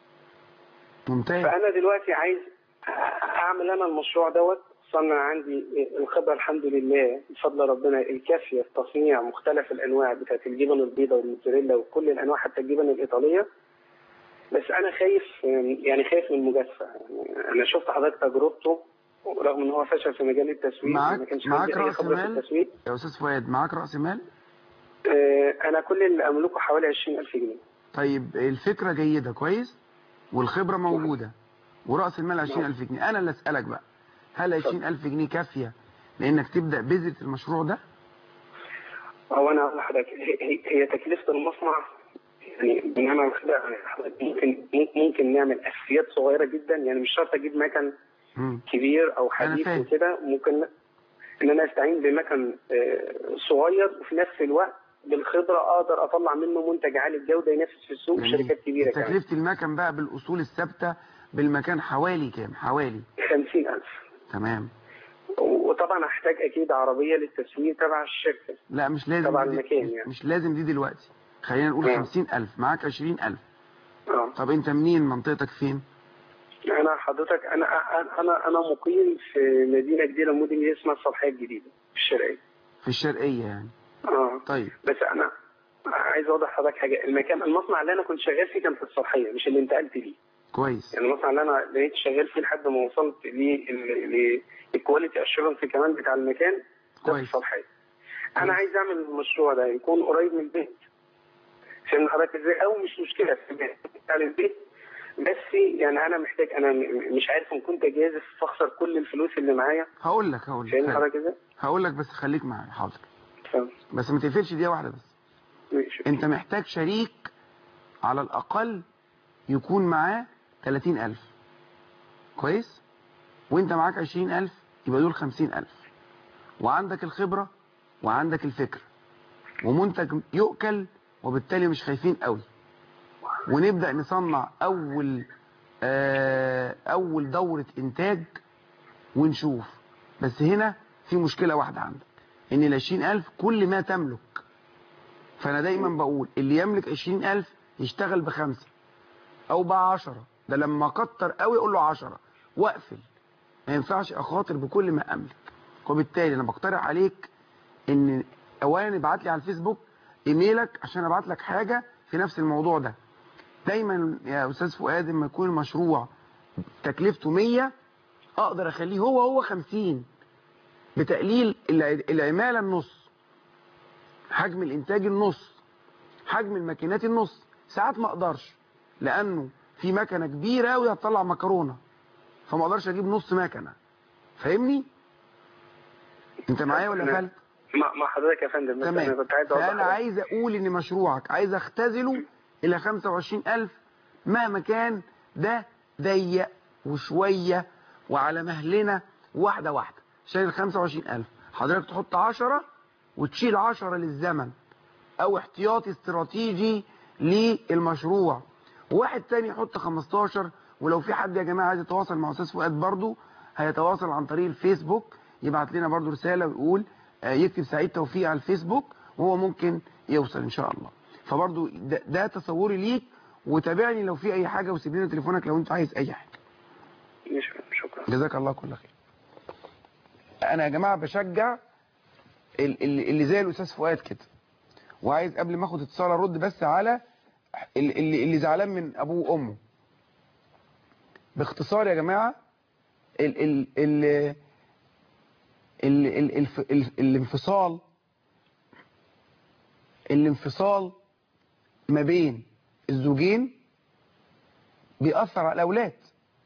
ممتاز فانا دلوقتي عايز اعمل انا المشروع دوت صنع عندي الخبره الحمد لله بفضل ربنا الكافيه في تصنيع مختلف الانواع بتاعت الجبن البيضاء والموتزاريلا وكل الانواع حتى الجبن الايطاليه بس انا خايف يعني خايف من المجازفه يعني انا شفت حضرتك تجربته رغم ان هو فشل في مجال التسويق معاك- ما كانش معاك عندي اي رأس خبره في مال؟ التسويق يا استاذ فؤاد معاك راس مال آه، انا كل اللي املكه حوالي 20000 جنيه طيب الفكره جيده كويس والخبره موجوده وراس المال 20000 جنيه انا اللي اسالك بقى هل 20000 جنيه كافيه لانك تبدا بذره المشروع ده هو انا اقول لحضرتك هي- هي هي تكلفه المصنع يعني ان انا واخدها ممكن ممكن نعمل اساسيات صغيره جدا يعني مش شرط اجيب مكن مم. كبير او أنا حديث فاهم. وكده ممكن ان انا استعين بمكن آه، صغير وفي نفس الوقت بالخبره اقدر اطلع منه منتج عالي الجوده ينافس في السوق يعني شركات كبيره كمان تكلفه المكن بقى بالاصول الثابته بالمكان حوالي كام حوالي 50000 تمام وطبعا هحتاج اكيد عربيه للتسويق تبع الشركه لا مش لازم طبعا دي المكان يعني. مش لازم دي دلوقتي خلينا نقول نعم. 50000 معاك 20000 اه طب انت منين منطقتك فين انا حضرتك انا انا انا انا مقيم في مدينه جديده مدن جديدة اسمها الصالحيه الجديده في الشرقيه في الشرقية يعني اه طيب بس انا عايز اوضح لحضرتك حاجه المكان المصنع اللي انا كنت شغال فيه كان في الصالحيه مش اللي انتقلت ليه كويس يعني المصنع اللي انا بقيت شغال فيه لحد ما وصلت للكواليتي اشورنس كمان بتاع المكان ده في كويس. الصالحيه كويس. انا عايز اعمل المشروع ده يكون قريب من البيت فاهم حضرتك ازاي او مش مشكله في البيت بتاع البيت بس يعني انا محتاج انا م- مش عارف ان كنت اجازف فاخسر كل الفلوس اللي معايا هقول لك هقول فاهم لك حضرتك ازاي؟ هقول لك بس خليك معايا حاضر فاهم بس ما تقفلش دقيقة واحدة بس ماشي انت محتاج شريك على الأقل يكون معاه 30000 كويس وانت معاك 20000 يبقى دول 50000 وعندك الخبرة وعندك الفكر ومنتج يؤكل وبالتالي مش خايفين قوي ونبدأ نصنع أول آه أول دورة إنتاج ونشوف بس هنا في مشكلة واحدة عندك إن ال 20000 كل ما تملك فأنا دايما بقول اللي يملك 20000 يشتغل بخمسة أو بعشرة ده لما كتر قوي أقول له عشرة واقفل ما ينفعش أخاطر بكل ما أملك وبالتالي أنا بقترح عليك إن أولا ابعت لي على الفيسبوك إيميلك عشان أبعت لك حاجة في نفس الموضوع ده دايما يا أستاذ فؤاد لما يكون المشروع تكلفته 100 أقدر أخليه هو هو 50 بتقليل الع- العمالة النص حجم الإنتاج النص حجم الماكينات النص ساعات ما أقدرش لأنه في مكنة كبيرة أوي هتطلع مكرونة فما أقدرش أجيب نص مكنة فاهمني؟ أنت معايا ولا أنا- فلت؟ مع مع حضرتك يا فندم بس انا تمام كنت عايز اوضح فأنا حاجة. عايز أقول إن مشروعك عايز أختزله إلى 25000 مهما كان ده ضيق وشوية وعلى مهلنا واحدة واحدة عشان ال 25000 حضرتك تحط 10 وتشيل 10 للزمن أو احتياطي استراتيجي للمشروع وواحد تاني يحط 15 ولو في حد يا جماعة عايز يتواصل مع أستاذ فؤاد برضو هيتواصل عن طريق الفيسبوك يبعت لنا برضو رسالة ويقول آه، يكتب سعيد توفيق على الفيسبوك وهو ممكن يوصل إن شاء الله فبرضو ده, ده تصوري ليك وتابعني لو في أي حاجة وسيب لنا تليفونك لو أنت عايز أي حاجة ماشي شكرا جزاك الله كل خير انا يا جماعه بشجع ال- ال- اللي زي الاستاذ فؤاد كده وعايز قبل ما اخد اتصال ارد بس على ال- اللي, اللي زعلان من ابوه وامه باختصار يا جماعه ال ال ال ال ال الف- ال الانفصال الانفصال ما بين الزوجين بيأثر على الأولاد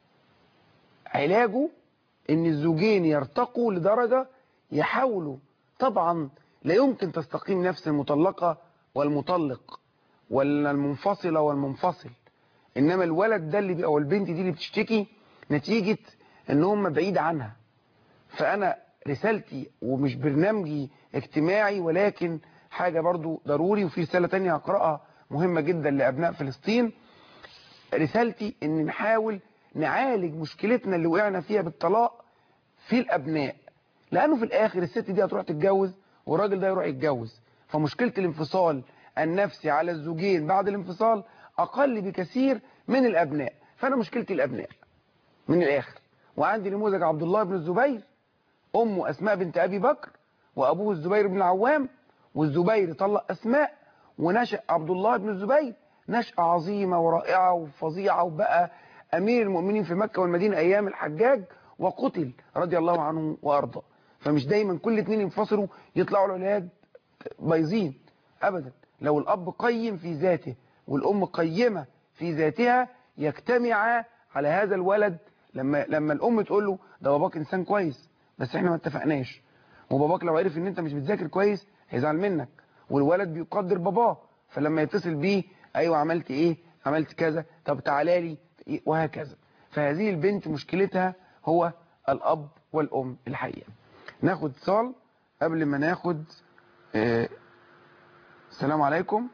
علاجه ان الزوجين يرتقوا لدرجة يحاولوا طبعا لا يمكن تستقيم نفس المطلقة والمطلق ولا المنفصلة والمنفصل انما الولد ده اللي بي- او البنت دي اللي بتشتكي نتيجة ان هم بعيد عنها فانا رسالتي ومش برنامجي اجتماعي ولكن حاجة برضو ضروري وفي رسالة تانية هقرأها مهمة جدا لأبناء فلسطين رسالتي ان نحاول نعالج مشكلتنا اللي وقعنا فيها بالطلاق في الابناء لانه في الاخر الست دي هتروح تتجوز والراجل ده يروح يتجوز فمشكلة الانفصال النفسي على الزوجين بعد الانفصال اقل بكثير من الابناء فانا مشكلتي الابناء من الاخر وعندي نموذج عبد الله بن الزبير امه اسماء بنت ابي بكر وابوه الزبير بن العوام والزبير طلق اسماء ونشأ عبد الله بن الزبير نشأة عظيمة ورائعة وفظيعة وبقى أمير المؤمنين في مكة والمدينة أيام الحجاج وقتل رضي الله عنه وأرضاه فمش دايما كل اتنين ينفصلوا يطلعوا الأولاد بايظين أبدا لو الأب قيم في ذاته والأم قيمة في ذاتها يجتمعا على هذا الولد لما لما الأم تقول له ده باباك إنسان كويس بس إحنا ما اتفقناش وباباك لو عرف إن أنت مش بتذاكر كويس هيزعل منك والولد بيقدر باباه فلما يتصل بيه ايوه عملت ايه عملت كذا طب تعالى لي إيه؟ وهكذا فهذه البنت مشكلتها هو الاب والام الحقيقه ناخد اتصال قبل ما ناخد آه السلام عليكم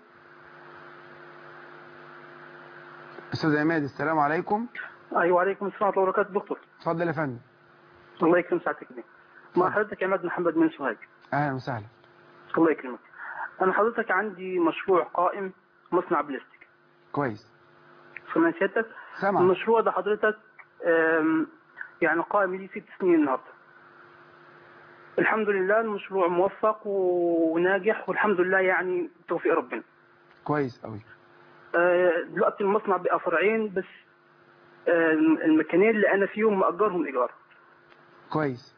استاذ عماد السلام عليكم ايوه عليكم السلام ورحمه الله وبركاته دكتور اتفضل يا فندم الله يكرم ساعتك دي مع حضرتك عماد محمد من سوهاج اهلا وسهلا الله يكرمك انا حضرتك عندي مشروع قائم مصنع بلاستيك كويس سمع سيادتك سامع المشروع ده حضرتك آم، يعني قائم لي ست سنين النهارده الحمد لله المشروع موفق وناجح والحمد لله يعني توفيق ربنا كويس قوي آه، دلوقتي المصنع بقى فرعين بس آه، المكانين اللي انا فيهم مأجرهم ايجار كويس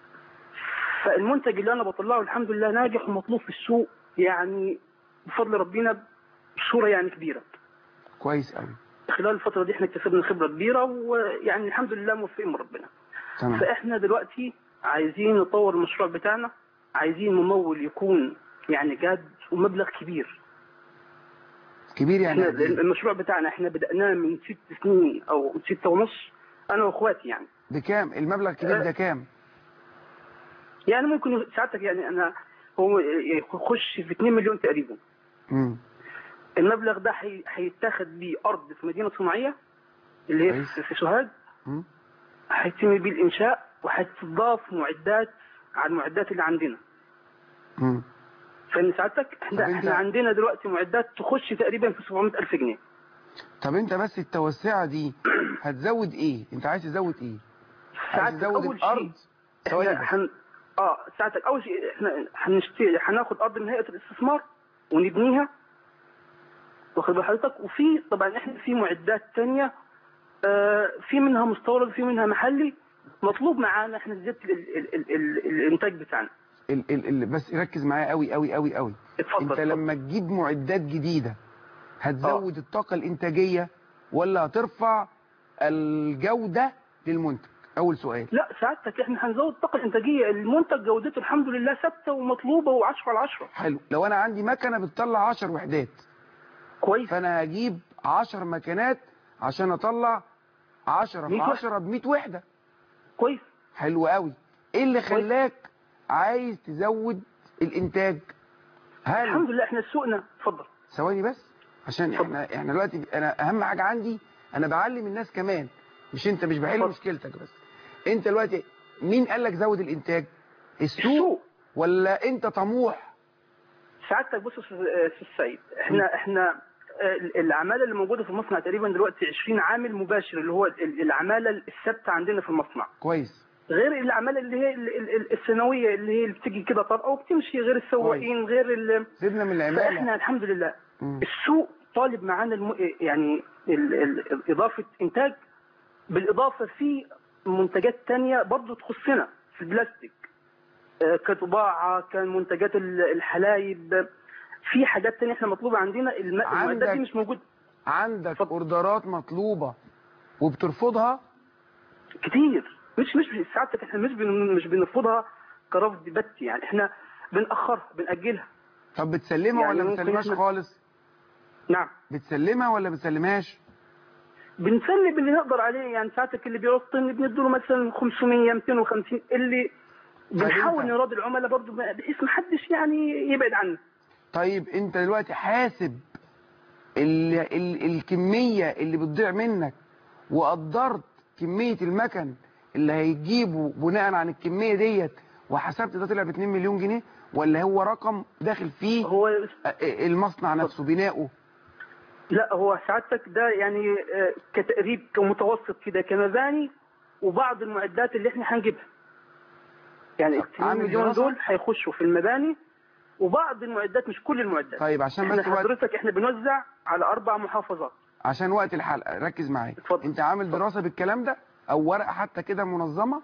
فالمنتج اللي انا بطلعه الحمد لله ناجح ومطلوب في السوق يعني بفضل ربنا بصوره يعني كبيره كويس قوي خلال الفتره دي احنا اكتسبنا خبره كبيره ويعني الحمد لله موفقين من ربنا تمام فاحنا دلوقتي عايزين نطور المشروع بتاعنا عايزين ممول يكون يعني جاد ومبلغ كبير كبير يعني احنا قد إيه؟ المشروع بتاعنا احنا بدأناه من ست سنين او ستة ونص انا واخواتي يعني بكام المبلغ الكبير ده كام يعني ممكن ساعتك يعني انا هو يخش في 2 مليون تقريبا امم المبلغ ده هي- هيتاخد بيه ارض في مدينه صناعيه اللي هي كويس. في- في سوهاج مم. هيتم بيه الانشاء وهتضاف معدات على المعدات اللي عندنا امم فان ساعتك طب احنا انت- احنا عندنا دلوقتي معدات تخش تقريبا في 700 الف جنيه طب انت بس التوسعه دي هتزود ايه انت عايز تزود ايه عايز ساعتك تزود اول الارض شيء ثواني احنا بس. حن... اه ساعتك اول شيء احنا هنشتري هناخد ارض من هيئه الاستثمار ونبنيها واخد بال حضرتك وفي طبعا احنا في معدات تانية آه في منها مستورد وفي منها محلي مطلوب معانا احنا زياده ال... ال... ال... ال... الانتاج بتاعنا ال ال ال بس ركز معايا قوي قوي قوي قوي اتفضل انت اتفضل. لما تجيب معدات جديده هتزود الطاقه الانتاجيه ولا هترفع الجوده للمنتج اول سؤال لا سعادتك احنا هنزود الطاقه الانتاجيه المنتج جودته الحمد لله ثابته ومطلوبه و10 على 10 حلو لو انا عندي مكنه بتطلع 10 وحدات كويس فانا هجيب 10 مكنات عشان اطلع 10 في 100 وحدة. 10 ب 100 وحده كويس حلو قوي ايه اللي كويس. خلاك عايز تزود الانتاج هل الحمد لله احنا سوقنا اتفضل ثواني بس عشان احنا احنا دلوقتي انا اهم حاجه عندي انا بعلم الناس كمان مش انت مش بحل اتفضل. مشكلتك بس انت دلوقتي مين قال لك زود الانتاج السوق, السوق. ولا انت طموح سعادتك بص يا أستاذ- أستاذ السيد احنا احنا آه، العماله اللي موجوده في المصنع تقريبا دلوقتي 20 عامل مباشر اللي هو ال- العماله الثابته عندنا في المصنع كويس غير العماله اللي هي ال- ال- ال- السنويه اللي هي اللي بتيجي كده طارئه وبتمشي غير السواقين غير ال... سيبنا من فاحنا العماله الحمد لله مم. السوق طالب معانا الم... يعني ال... ال... اضافه انتاج بالاضافه في منتجات تانية برضو تخصنا في البلاستيك آه، كطباعه كان منتجات ال- الحلايب في حاجات تانية احنا مطلوبه عندنا الم... المعدات دي عندك- مش موجوده عندك اتفضل. اوردرات مطلوبه وبترفضها كتير مش مش ساعتك احنا مش بن... مش بنرفضها كرفض بت يعني احنا بنأخرها بنأجلها طب بتسلمها يعني ولا ما ممكن بتسلمهاش احنا- خالص نعم بتسلمها ولا ما بتسلمهاش بنسلم اللي نقدر عليه يعني ساعتك اللي بيعوز طن بنديله مثلا 500 250 اللي بنحاول انت- نراضي العملاء برضه بحيث ما حدش يعني يبعد عنا طيب انت دلوقتي حاسب ال ال الكمية اللي بتضيع منك وقدرت كمية المكن اللي هيجيبه بناء عن الكمية ديت وحسبت ده طلع ب 2 مليون جنيه ولا هو رقم داخل فيه هو اه، المصنع نفسه بناؤه لا هو سعادتك ده يعني آه، كتقريب كمتوسط كده كمباني وبعض المعدات اللي احنا هنجيبها يعني طب ال 2 عامل مليون دراسة؟ دول هيخشوا في المباني وبعض المعدات مش كل المعدات طيب عشان احنا بس وقت حضرتك احنا بنوزع على اربع محافظات عشان وقت الحلقة ركز معايا اتفضل. انت عامل اتفضل. دراسة بالكلام ده او ورقة حتى كده منظمة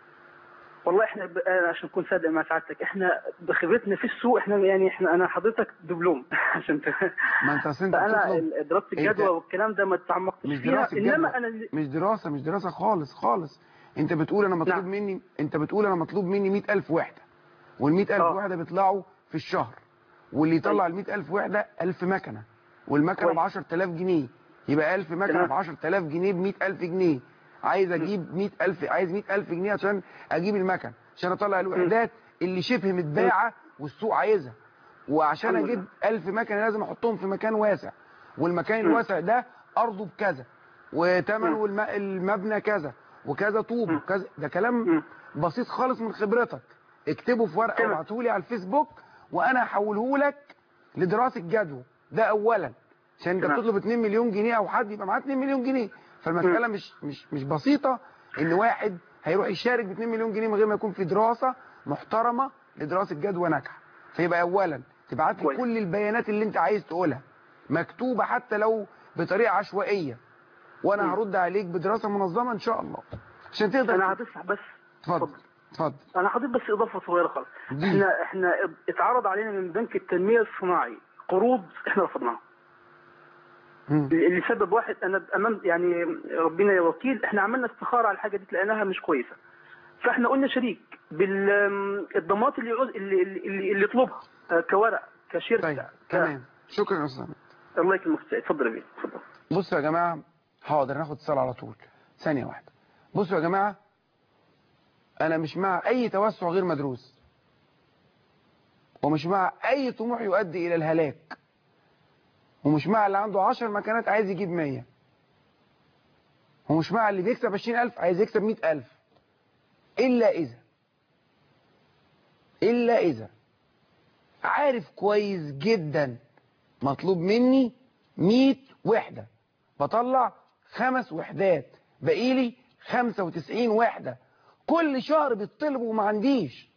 والله احنا ب... أنا عشان اكون صادق مع سعادتك احنا بخبرتنا في السوق احنا يعني احنا انا حضرتك دبلوم عشان ت... ما انت اصل انت فانا بتطلب ال- دراسه الجدوى انت- والكلام ده ما تعمقتش مش فيها دراسة انما جدوى. انا اللي- مش دراسة مش دراسة خالص خالص انت بتقول انا مطلوب نعم. مني انت بتقول انا مطلوب مني 100000 وحدة وال 100000 اه. وحدة بيطلعوا في الشهر واللي يطلع ال 100000 وحدة 1000 مكنة والمكنة ب كويس. 10000 جنيه يبقى 1000 مكنة تمام. ب 10000 جنيه ب 100000 جنيه عايز اجيب 100000 عايز 100000 جنيه عشان اجيب المكن عشان اطلع الوحدات اللي شبه متباعة والسوق عايزها وعشان الحمد اجيب 1000 مكنة لازم احطهم في مكان واسع والمكان م. الواسع ده ارضه بكذا وثمن م. والم- المبنى كذا وكذا طوب م. وكذا ده كلام م. بسيط خالص من خبرتك اكتبه في ورقه تمام. وابعته لي على الفيسبوك وانا هحوله لك لدراسه جدوى ده اولا عشان انت تمام. بتطلب 2 مليون جنيه او حد يبقى معاه 2 مليون جنيه فالمساله مش مش مش بسيطه ان واحد هيروح يشارك ب 2 مليون جنيه من غير ما يكون في دراسه محترمه لدراسه جدوى ناجحه فيبقى اولا تبعت لي كويس. كل البيانات اللي انت عايز تقولها مكتوبه حتى لو بطريقه عشوائيه وانا مم. هرد عليك بدراسه منظمه ان شاء الله عشان تقدر انا هضيف بس اتفضل اتفضل انا هضيف بس اضافه صغيره خالص دي. احنا احنا اتعرض علينا من بنك التنميه الصناعي قروض احنا رفضناها مم. اللي سبب واحد انا امام يعني ربنا يا وكيل احنا عملنا استخاره على الحاجه دي لقيناها مش كويسه فاحنا قلنا شريك بالضمانات اللي يعوز اللي اللي, اللي يطلبها آه، كورق كشركه طيب ك- تمام شكرا يا استاذ الله يكرمك اتفضل يا بيه اتفضل بصوا يا جماعة حاضر ناخد اتصال على طول ثانية واحدة بصوا يا جماعة أنا مش مع أي توسع غير مدروس ومش مع أي طموح يؤدي إلى الهلاك ومش مع اللي عنده عشر مكانات عايز يجيب مية ومش مع اللي بيكسب عشرين ألف عايز يكسب مئة ألف إلا إذا إلا إذا عارف كويس جدا مطلوب مني 100 وحدة بطلع خمس وحدات بقيلي 95 وحدة كل شهر بيطلبوا وما عنديش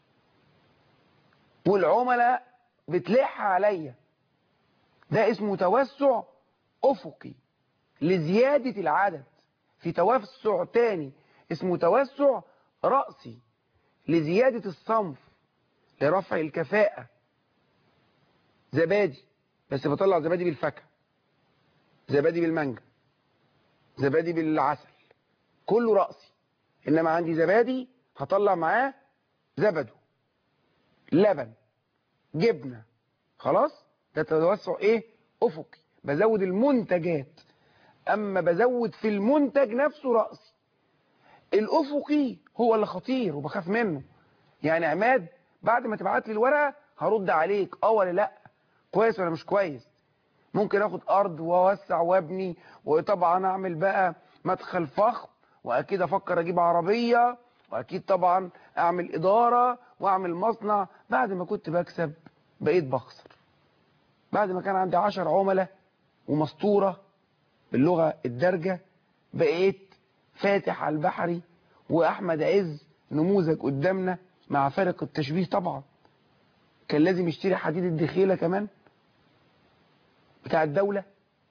والعملاء بتلح عليا ده اسمه توسع أفقي لزيادة العدد في توسع تاني اسمه توسع رأسي لزيادة الصنف لرفع الكفاءة زبادي بس بطلع زبادي بالفاكهه زبادي بالمانجا زبادي بالعسل كله رأسي انما عندي زبادي هطلع معاه زبده لبن جبنه خلاص ده توسع ايه افقي بزود المنتجات اما بزود في المنتج نفسه رأسي الافقي هو اللي خطير وبخاف منه يعني عماد بعد ما تبعت لي الورقه هرد عليك اه ولا لا كويس ولا مش كويس ممكن اخد ارض واوسع وابني وطبعا اعمل بقى مدخل فخم واكيد افكر اجيب عربية واكيد طبعا اعمل ادارة واعمل مصنع بعد ما كنت بكسب بقيت بخسر بعد ما كان عندي عشر عملاء ومسطورة باللغة الدارجة بقيت فاتح على البحري واحمد عز نموذج قدامنا مع فارق التشبيه طبعا كان لازم يشتري حديد الدخيلة كمان بتاع الدولة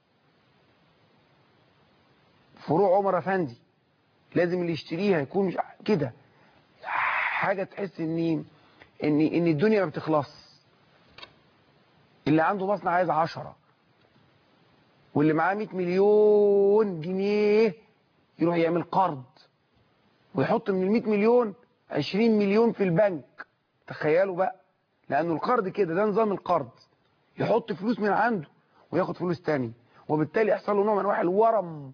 فروع عمر افندي لازم اللي يشتريها يكون مش كده حاجة تحس ان ان ان الدنيا ما بتخلص اللي عنده مصنع عايز عشرة واللي معاه 100 مليون جنيه يروح يعمل قرض ويحط من ال 100 مليون 20 مليون في البنك تخيلوا بقى لانه القرض كده ده نظام القرض يحط فلوس من عنده وياخد فلوس تاني وبالتالي يحصل له نوع من انواع الورم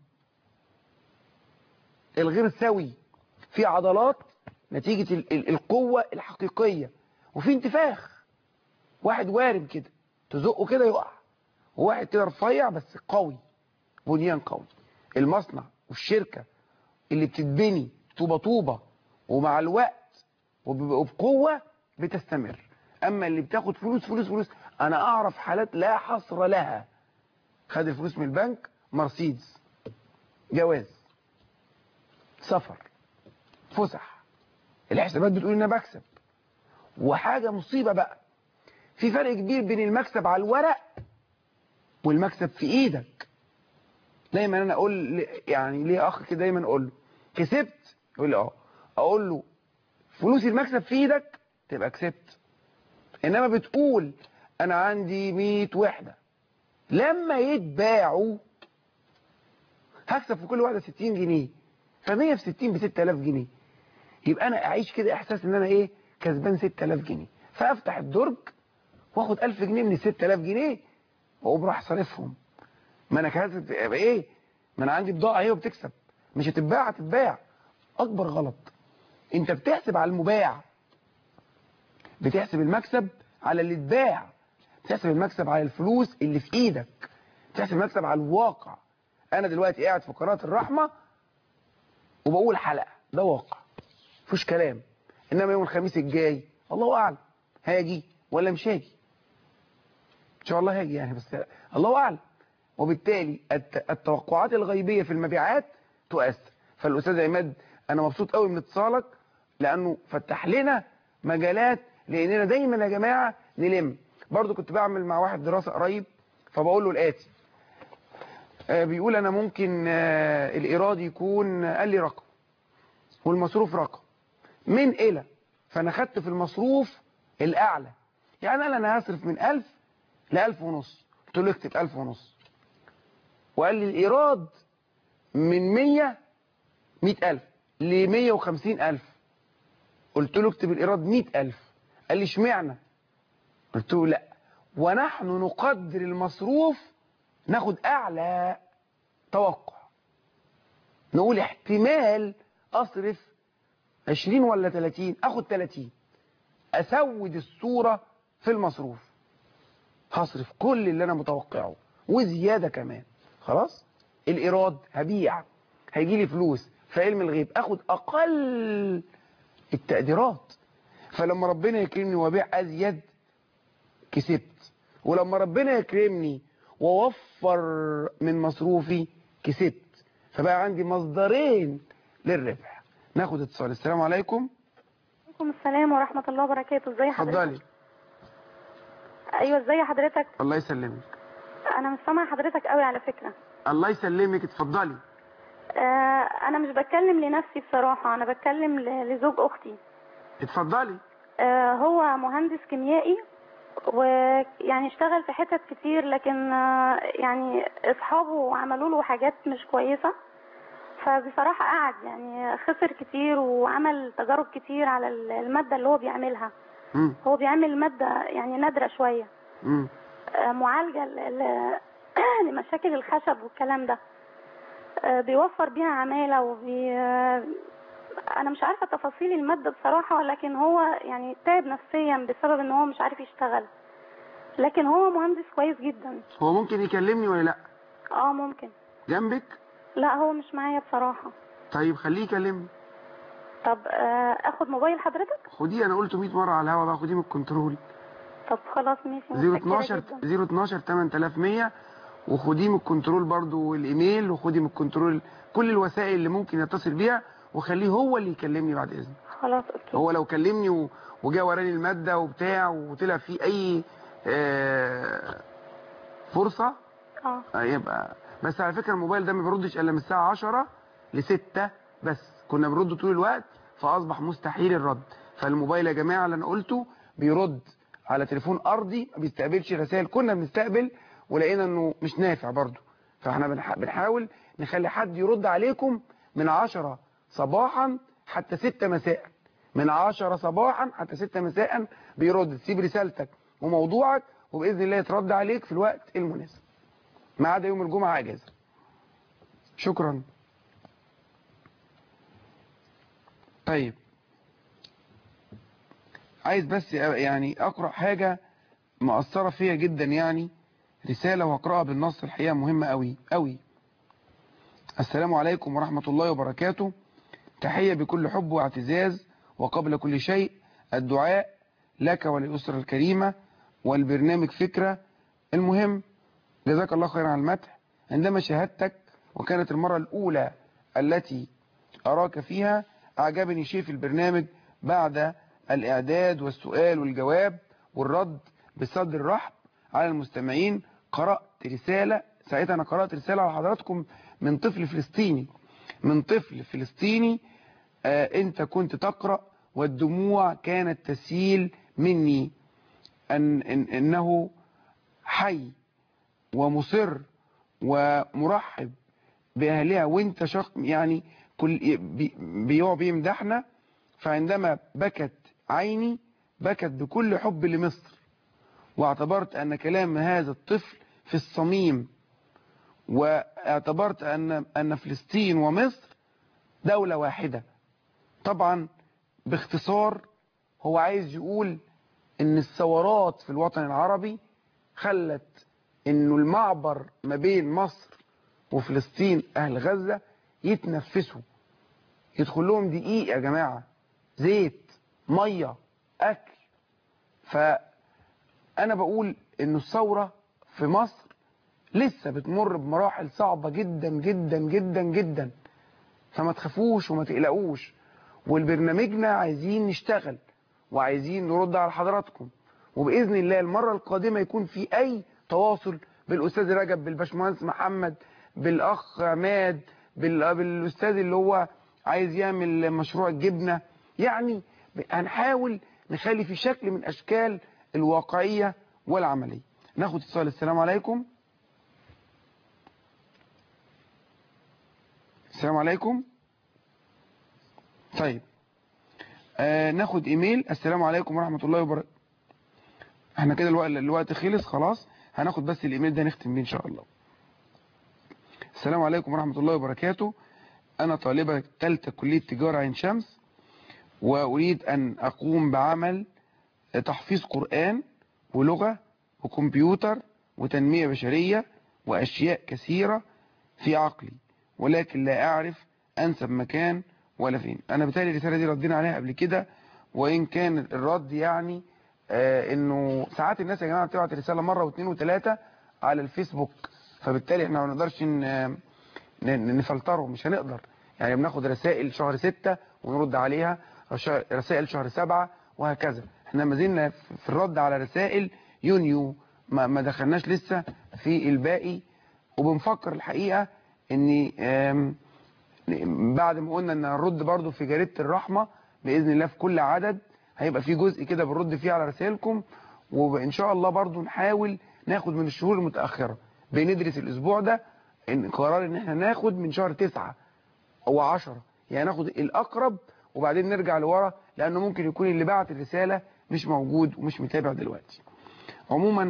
الغير سوي في عضلات نتيجة ال- ال- القوة الحقيقية وفي انتفاخ واحد وارم كده تزقه كده يقع وواحد كده رفيع بس قوي بنيان قوي المصنع والشركة اللي بتتبني طوبة طوبة ومع الوقت وب- وبقوة بتستمر اما اللي بتاخد فلوس فلوس فلوس انا اعرف حالات لا حصر لها خد الفلوس من البنك مرسيدس جواز سفر فسح الحسابات بتقول ان انا بكسب وحاجة مصيبة بقى في فرق كبير بين المكسب على الورق والمكسب في ايدك دايما انا اقول ل- يعني ليه اخ كده دايما اقول له كسبت يقول لي اه اقول له فلوس المكسب في ايدك تبقى كسبت انما بتقول انا عندي 100 وحدة لما يتباعوا هكسب في كل واحدة 60 جنيه ف100 في 60 ب 6000 جنيه يبقى انا اعيش كده احساس ان انا ايه كسبان 6000 جنيه فافتح الدرج واخد 1000 جنيه من ال 6000 جنيه واقوم راح صارفهم ما انا كاسب يبقى ايه ما انا عندي بضاعه اهي وبتكسب مش هتتباع هتتباع اكبر غلط انت بتحسب على المباع بتحسب المكسب على اللي اتباع بتحسب المكسب على الفلوس اللي في ايدك بتحسب المكسب على الواقع انا دلوقتي قاعد في قناه الرحمه وبقول حلقه ده واقع مفيش كلام انما يوم الخميس الجاي الله اعلم هاجي ولا مش هاجي ان شاء الله هاجي يعني بس الله اعلم وبالتالي الت- التوقعات الغيبيه في المبيعات تؤثر فالاستاذ عماد انا مبسوط قوي من اتصالك لانه فتح لنا مجالات لاننا دايما يا جماعه نلم برضو كنت بعمل مع واحد دراسه قريب فبقول له الاتي آه، بيقول انا ممكن آه، الايراد يكون آه، قال لي رقم والمصروف رقم من الى فانا خدت في المصروف الاعلى يعني قال انا هصرف من 1000 ل 1000 ونص قلت له اكتب 1000 ونص وقال لي الايراد من 100 100000 ل 150000 قلت له اكتب الايراد 100000 قال لي اشمعنى قلت له لا ونحن نقدر المصروف ناخد اعلى توقع نقول احتمال اصرف 20 ولا 30 اخد 30 اسود الصورة في المصروف هصرف كل اللي انا متوقعه وزيادة كمان خلاص الايراد هبيع هيجي لي فلوس في علم الغيب اخد اقل التقديرات فلما ربنا يكرمني وابيع ازيد كسبت ولما ربنا يكرمني ووفر من مصروفي كسبت فبقى عندي مصدرين للربح ناخد اتصال السلام عليكم عليكم السلام ورحمة الله وبركاته ازي حضرتك اتفضلي ايوه ازي حضرتك الله يسلمك انا مش سامعة حضرتك قوي على فكرة الله يسلمك اتفضلي آه انا مش بتكلم لنفسي بصراحة انا بتكلم ل- لزوج اختي اتفضلي آه هو مهندس كيميائي ويعني اشتغل في حتت كتير لكن آه يعني اصحابه عملوا له حاجات مش كويسة فبصراحة قعد يعني خسر كتير وعمل تجارب كتير على المادة اللي هو بيعملها مم. هو بيعمل مادة يعني نادرة شوية مم. آه، معالجة ل- ل- لمشاكل الخشب والكلام ده آه، بيوفر بيها عمالة وبي آه، أنا مش عارفة تفاصيل المادة بصراحة لكن هو يعني تعب نفسيا بسبب إن هو مش عارف يشتغل لكن هو مهندس كويس جدا هو ممكن يكلمني ولا لا اه ممكن جنبك لا هو مش معايا بصراحة طيب خليه يكلمني طب آه، اخد موبايل حضرتك خديه انا قلته 100 مره على الهوا بقى خديه من الكنترول طب خلاص ماشي متشكرة 012 جدا 012 8100 وخديه من الكنترول برضو الايميل وخديه من الكنترول كل الوسائل اللي ممكن يتصل بيها وخليه هو اللي يكلمني بعد اذنك خلاص اوكي هو لو كلمني و- وجا وراني المادة وبتاع وطلع فيه اي آه، فرصة اه آه، يبقى بس على فكرة الموبايل ده ما بيردش الا من الساعة 10 ل 6 بس كنا بنرد طول الوقت فاصبح مستحيل الرد فالموبايل يا جماعة اللي انا قلته بيرد على تليفون ارضي ما بيستقبلش رسائل كنا بنستقبل ولقينا انه مش نافع برضه فاحنا بنح- بنحاول نخلي حد يرد عليكم من 10 صباحا حتى 6 مساء من 10 صباحا حتى 6 مساء بيرد تسيب رسالتك وموضوعك وباذن الله يترد عليك في الوقت المناسب ما عدا يوم الجمعة اجازة شكرا طيب عايز بس يعني اقرا حاجة مؤثرة فيا جدا يعني رسالة واقراها بالنص الحقيقة مهمة قوي قوي السلام عليكم ورحمة الله وبركاته تحية بكل حب واعتزاز وقبل كل شيء الدعاء لك وللأسرة الكريمة والبرنامج فكرة المهم جزاك الله خيرا على المدح عندما شاهدتك وكانت المرة الأولى التي أراك فيها أعجبني شيء في البرنامج بعد الإعداد والسؤال والجواب والرد بصدر رحب على المستمعين قرأت رسالة ساعتها أنا قرأت رسالة على حضراتكم من طفل فلسطيني من طفل فلسطيني آه أنت كنت تقرأ والدموع كانت تسيل مني أن إن إنه حي ومصر ومرحب بأهلها وانت شخص يعني كل بي- بيقع بيمدحنا فعندما بكت عيني بكت بكل حب لمصر واعتبرت أن كلام هذا الطفل في الصميم واعتبرت أن أن فلسطين ومصر دولة واحدة طبعا باختصار هو عايز يقول ان الثورات في الوطن العربي خلت انه المعبر ما بين مصر وفلسطين اهل غزة يتنفسوا يدخل لهم دقيق يا جماعة زيت مية اكل فانا بقول انه الثورة في مصر لسه بتمر بمراحل صعبة جدا جدا جدا جدا فما تخافوش وما تقلقوش والبرنامجنا عايزين نشتغل وعايزين نرد على حضراتكم وباذن الله المره القادمه يكون في اي تواصل بالاستاذ رجب بالباشمهندس محمد بالاخ عماد بال- بالاستاذ اللي هو عايز يعمل مشروع الجبنه يعني هنحاول نخلي في شكل من اشكال الواقعيه والعمليه ناخد اتصال السلام عليكم السلام عليكم طيب آه ناخد ايميل السلام عليكم ورحمة الله وبركاته احنا كده الوقت, الوقت خلص خلاص هناخد بس الايميل ده نختم بيه ان شاء الله السلام عليكم ورحمة الله وبركاته انا طالبة ثالثه كلية تجارة عين شمس واريد ان اقوم بعمل تحفيظ قرآن ولغة وكمبيوتر وتنمية بشرية واشياء كثيرة في عقلي ولكن لا اعرف انسب مكان ولا فين انا بالتالي الرساله دي ردينا عليها قبل كده وان كان الرد يعني آه انه ساعات الناس يا جماعه بتبعت رساله مره واثنين وثلاثه على الفيسبوك فبالتالي احنا ما نقدرش ن- ن- نفلتره مش هنقدر يعني بناخد رسائل شهر ستة ونرد عليها رشا- رسائل شهر سبعة وهكذا احنا ما زلنا في الرد على رسائل يونيو ما, ما دخلناش لسه في الباقي وبنفكر الحقيقة ان آم، بعد ما قلنا ان هنرد برضو في جريدة الرحمة بإذن الله في كل عدد هيبقى في جزء كده بنرد فيه على رسائلكم وإن شاء الله برضو نحاول ناخد من الشهور المتأخرة بندرس الأسبوع ده إن قرار إن احنا ناخد من شهر تسعة أو عشرة يعني ناخد الأقرب وبعدين نرجع لورا لأنه ممكن يكون اللي بعت الرسالة مش موجود ومش متابع دلوقتي عموما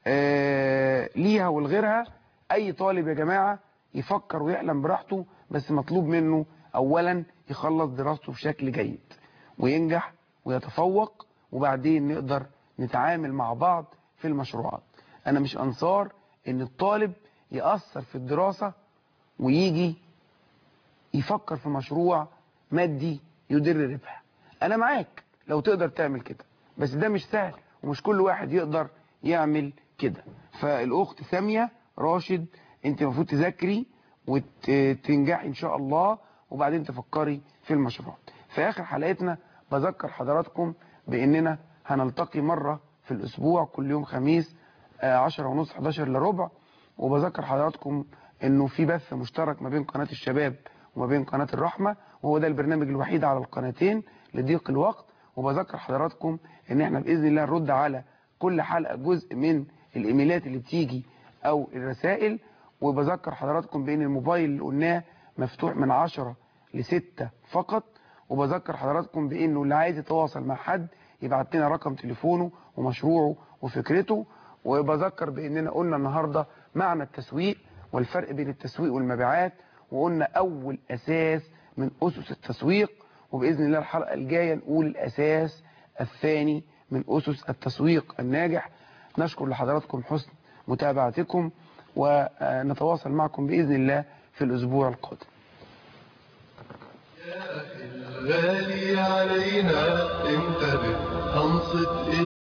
آه ليها ولغيرها أي طالب يا جماعة يفكر ويحلم براحته بس مطلوب منه أولا يخلص دراسته بشكل جيد وينجح ويتفوق وبعدين نقدر نتعامل مع بعض في المشروعات أنا مش أنصار إن الطالب يأثر في الدراسة ويجي يفكر في مشروع مادي يدر ربح أنا معاك لو تقدر تعمل كده بس ده مش سهل ومش كل واحد يقدر يعمل كده فالأخت سامية راشد انت المفروض تذاكري وتنجحي ان شاء الله وبعدين تفكري في المشروع في اخر حلقتنا بذكر حضراتكم باننا هنلتقي مرة في الاسبوع كل يوم خميس آه، 10 ونص 11 الا ربع وبذكر حضراتكم انه في بث مشترك ما بين قناة الشباب وما بين قناة الرحمة وهو ده البرنامج الوحيد على القناتين لضيق الوقت وبذكر حضراتكم ان احنا باذن الله نرد على كل حلقة جزء من الايميلات اللي بتيجي او الرسائل وبذكر حضراتكم بان الموبايل اللي قلناه مفتوح من 10 ل 6 فقط وبذكر حضراتكم بانه اللي عايز يتواصل مع حد يبعت لنا رقم تليفونه ومشروعه وفكرته وبذكر باننا قلنا النهارده معنى التسويق والفرق بين التسويق والمبيعات وقلنا اول اساس من اسس التسويق وباذن الله الحلقه الجايه نقول الاساس الثاني من اسس التسويق الناجح نشكر لحضراتكم حسن متابعتكم ونتواصل معكم باذن الله في الاسبوع القادم غالي علينا انتبه انصت